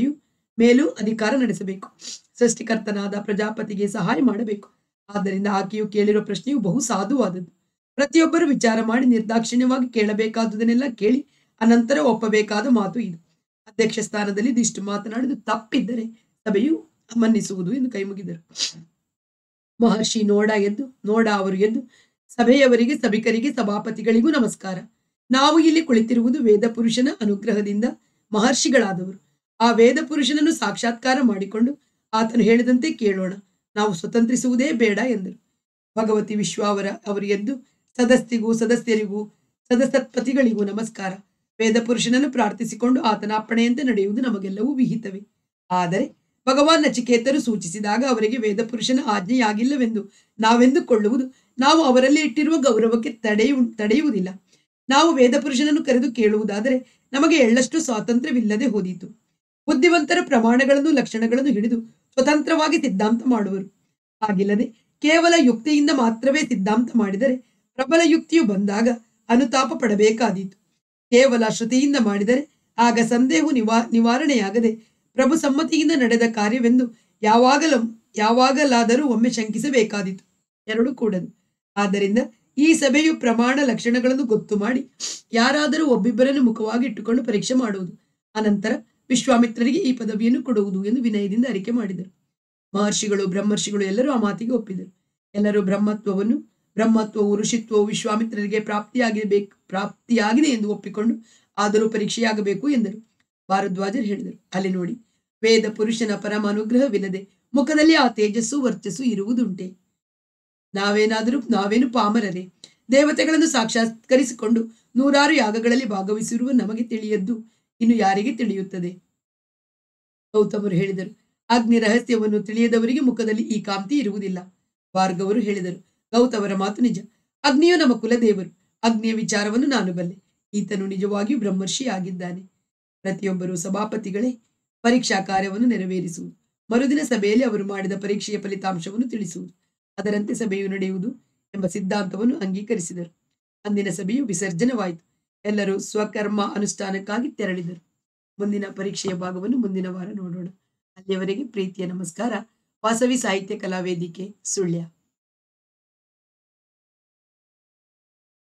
ಮೇಲೂ ಅಧಿಕಾರ ನಡೆಸಬೇಕು ಸೃಷ್ಟಿಕರ್ತನಾದ ಪ್ರಜಾಪತಿಗೆ ಸಹಾಯ ಮಾಡಬೇಕು ಆದ್ದರಿಂದ ಆಕೆಯು ಕೇಳಿರೋ ಪ್ರಶ್ನೆಯು ಬಹು ಸಾಧುವಾದದ್ದು ಪ್ರತಿಯೊಬ್ಬರು ವಿಚಾರ ಮಾಡಿ ನಿರ್ದಾಕ್ಷಿಣ್ಯವಾಗಿ ಕೇಳಬೇಕಾದುದನ್ನೆಲ್ಲ ಕೇಳಿ ಅನಂತರ ಒಪ್ಪಬೇಕಾದ ಮಾತು ಇದು ಅಧ್ಯಕ್ಷ ಸ್ಥಾನದಲ್ಲಿ ಇದಿಷ್ಟು ಮಾತನಾಡಿದು ತಪ್ಪಿದ್ದರೆ ಸಭೆಯು ಮನ್ನಿಸುವುದು ಎಂದು ಕೈಮುಗಿದರು ಮಹರ್ಷಿ ನೋಡ ಎದ್ದು ನೋಡ ಅವರು ಎದ್ದು ಸಭೆಯವರಿಗೆ ಸಭಿಕರಿಗೆ ಸಭಾಪತಿಗಳಿಗೂ ನಮಸ್ಕಾರ ನಾವು ಇಲ್ಲಿ ಕುಳಿತಿರುವುದು ವೇದ ಪುರುಷನ ಅನುಗ್ರಹದಿಂದ ಮಹರ್ಷಿಗಳಾದವರು ಆ ವೇದ ಪುರುಷನನ್ನು ಸಾಕ್ಷಾತ್ಕಾರ ಮಾಡಿಕೊಂಡು ಆತನು ಹೇಳಿದಂತೆ ಕೇಳೋಣ ನಾವು ಸ್ವತಂತ್ರಿಸುವುದೇ ಬೇಡ ಎಂದರು ಭಗವತಿ ವಿಶ್ವಾವರ ಅವರು ಎದ್ದು ಸದಸ್ಯರಿಗೂ ಸದಸ್ಯರಿಗೂ ಸದಸತ್ಪತಿಗಳಿಗೂ ನಮಸ್ಕಾರ ವೇದ ಪುರುಷನನ್ನು ಪ್ರಾರ್ಥಿಸಿಕೊಂಡು ಆತನ ಅಪ್ಪಣೆಯಂತೆ ನಡೆಯುವುದು ನಮಗೆಲ್ಲವೂ ವಿಹಿತವೇ ಆದರೆ ಭಗವಾನ್ ನಚಿಕೇತರು ಸೂಚಿಸಿದಾಗ ಅವರಿಗೆ ವೇದ ಪುರುಷನ ಆಜ್ಞೆಯಾಗಿಲ್ಲವೆಂದು ನಾವೆಂದುಕೊಳ್ಳುವುದು ನಾವು ಅವರಲ್ಲಿ ಇಟ್ಟಿರುವ ಗೌರವಕ್ಕೆ ತಡೆಯು ತಡೆಯುವುದಿಲ್ಲ ನಾವು ವೇದ ಪುರುಷನನ್ನು ಕರೆದು ಕೇಳುವುದಾದರೆ ನಮಗೆ ಎಳ್ಳಷ್ಟು ಸ್ವಾತಂತ್ರ್ಯವಿಲ್ಲದೆ ಹೋದೀತು ಬುದ್ಧಿವಂತರ ಪ್ರಮಾಣಗಳನ್ನು ಲಕ್ಷಣಗಳನ್ನು ಹಿಡಿದು ಸ್ವತಂತ್ರವಾಗಿ ಸಿದ್ಧಾಂತ ಮಾಡುವರು ಹಾಗಿಲ್ಲದೆ ಕೇವಲ ಯುಕ್ತಿಯಿಂದ ಮಾತ್ರವೇ ಸಿದ್ಧಾಂತ ಮಾಡಿದರೆ ಪ್ರಬಲ ಯುಕ್ತಿಯು ಬಂದಾಗ ಅನುತಾಪ ಪಡಬೇಕಾದೀತು ಕೇವಲ ಶ್ರುತಿಯಿಂದ ಮಾಡಿದರೆ ಆಗ ಸಂದೇಹ ನಿವಾ ನಿವಾರಣೆಯಾಗದೆ ಪ್ರಭು ಸಮ್ಮತಿಯಿಂದ ನಡೆದ ಕಾರ್ಯವೆಂದು ಯಾವಾಗಲ ಯಾವಾಗಲಾದರೂ ಒಮ್ಮೆ ಶಂಕಿಸಬೇಕಾದೀತು ಎರಡು ಕೂಡದು ಆದ್ದರಿಂದ ಈ ಸಭೆಯು ಪ್ರಮಾಣ ಲಕ್ಷಣಗಳನ್ನು ಗೊತ್ತು ಮಾಡಿ ಯಾರಾದರೂ ಒಬ್ಬಿಬ್ಬರನ್ನು ಮುಖವಾಗಿ ಇಟ್ಟುಕೊಂಡು ಪರೀಕ್ಷೆ ಮಾಡುವುದು ಅನಂತರ ವಿಶ್ವಾಮಿತ್ರರಿಗೆ ಈ ಪದವಿಯನ್ನು ಕೊಡುವುದು ಎಂದು ವಿನಯದಿಂದ ಅರಿಕೆ ಮಾಡಿದರು ಮಹರ್ಷಿಗಳು ಬ್ರಹ್ಮರ್ಷಿಗಳು ಎಲ್ಲರೂ ಆ ಮಾತಿಗೆ ಒಪ್ಪಿದರು ಎಲ್ಲರೂ ಬ್ರಹ್ಮತ್ವವನ್ನು ಬ್ರಹ್ಮತ್ವವು ಋಷಿತ್ವವು ವಿಶ್ವಾಮಿತ್ರರಿಗೆ ಪ್ರಾಪ್ತಿಯಾಗಬೇಕು ಪ್ರಾಪ್ತಿಯಾಗಿದೆ ಎಂದು ಒಪ್ಪಿಕೊಂಡು ಆದರೂ ಪರೀಕ್ಷೆಯಾಗಬೇಕು ಎಂದರು ಭಾರದ್ವಾಜರು ಹೇಳಿದರು ಅಲ್ಲಿ ನೋಡಿ ವೇದ ಪುರುಷನ ಪರಮ ಅನುಗ್ರಹವಿಲ್ಲದೆ ಮುಖದಲ್ಲಿ ಆ ತೇಜಸ್ಸು ವರ್ಚಸ್ಸು ಇರುವುದುಂಟೆ ನಾವೇನಾದರೂ ನಾವೇನು ಪಾಮರರೇ ದೇವತೆಗಳನ್ನು ಸಾಕ್ಷಾತ್ಕರಿಸಿಕೊಂಡು ನೂರಾರು ಯಾಗಗಳಲ್ಲಿ ಭಾಗವಹಿಸಿರುವ ನಮಗೆ ತಿಳಿಯದ್ದು ಇನ್ನು ಯಾರಿಗೆ ತಿಳಿಯುತ್ತದೆ ಗೌತಮರು ಹೇಳಿದರು ಅಗ್ನಿ ರಹಸ್ಯವನ್ನು ತಿಳಿಯದವರಿಗೆ ಮುಖದಲ್ಲಿ ಈ ಕಾಂತಿ ಇರುವುದಿಲ್ಲ ಭಾರ್ಗವರು ಹೇಳಿದರು ಗೌತಮರ ಮಾತು ನಿಜ ಅಗ್ನಿಯು ನಮ್ಮ ಕುಲದೇವರು ಅಗ್ನಿಯ ವಿಚಾರವನ್ನು ನಾನು ಬಲ್ಲೆ ಈತನು ನಿಜವಾಗಿಯೂ ಬ್ರಹ್ಮರ್ಷಿ ಆಗಿದ್ದಾನೆ ಪ್ರತಿಯೊಬ್ಬರು ಸಭಾಪತಿಗಳೇ ಪರೀಕ್ಷಾ ಕಾರ್ಯವನ್ನು ನೆರವೇರಿಸುವುದು ಮರುದಿನ ಸಭೆಯಲ್ಲಿ ಅವರು ಮಾಡಿದ ಪರೀಕ್ಷೆಯ ಫಲಿತಾಂಶವನ್ನು ತಿಳಿಸುವುದು ಅದರಂತೆ ಸಭೆಯು ನಡೆಯುವುದು ಎಂಬ ಸಿದ್ಧಾಂತವನ್ನು ಅಂಗೀಕರಿಸಿದರು ಅಂದಿನ ಸಭೆಯು ವಿಸರ್ಜನವಾಯಿತು ಎಲ್ಲರೂ ಸ್ವಕರ್ಮ ಅನುಷ್ಠಾನಕ್ಕಾಗಿ ತೆರಳಿದರು ಮುಂದಿನ ಪರೀಕ್ಷೆಯ ಭಾಗವನ್ನು ಮುಂದಿನ ವಾರ ನೋಡೋಣ ಅಲ್ಲಿಯವರೆಗೆ ಪ್ರೀತಿಯ ನಮಸ್ಕಾರ ವಾಸವಿ ಸಾಹಿತ್ಯ ಕಲಾ ವೇದಿಕೆ ಸುಳ್ಯ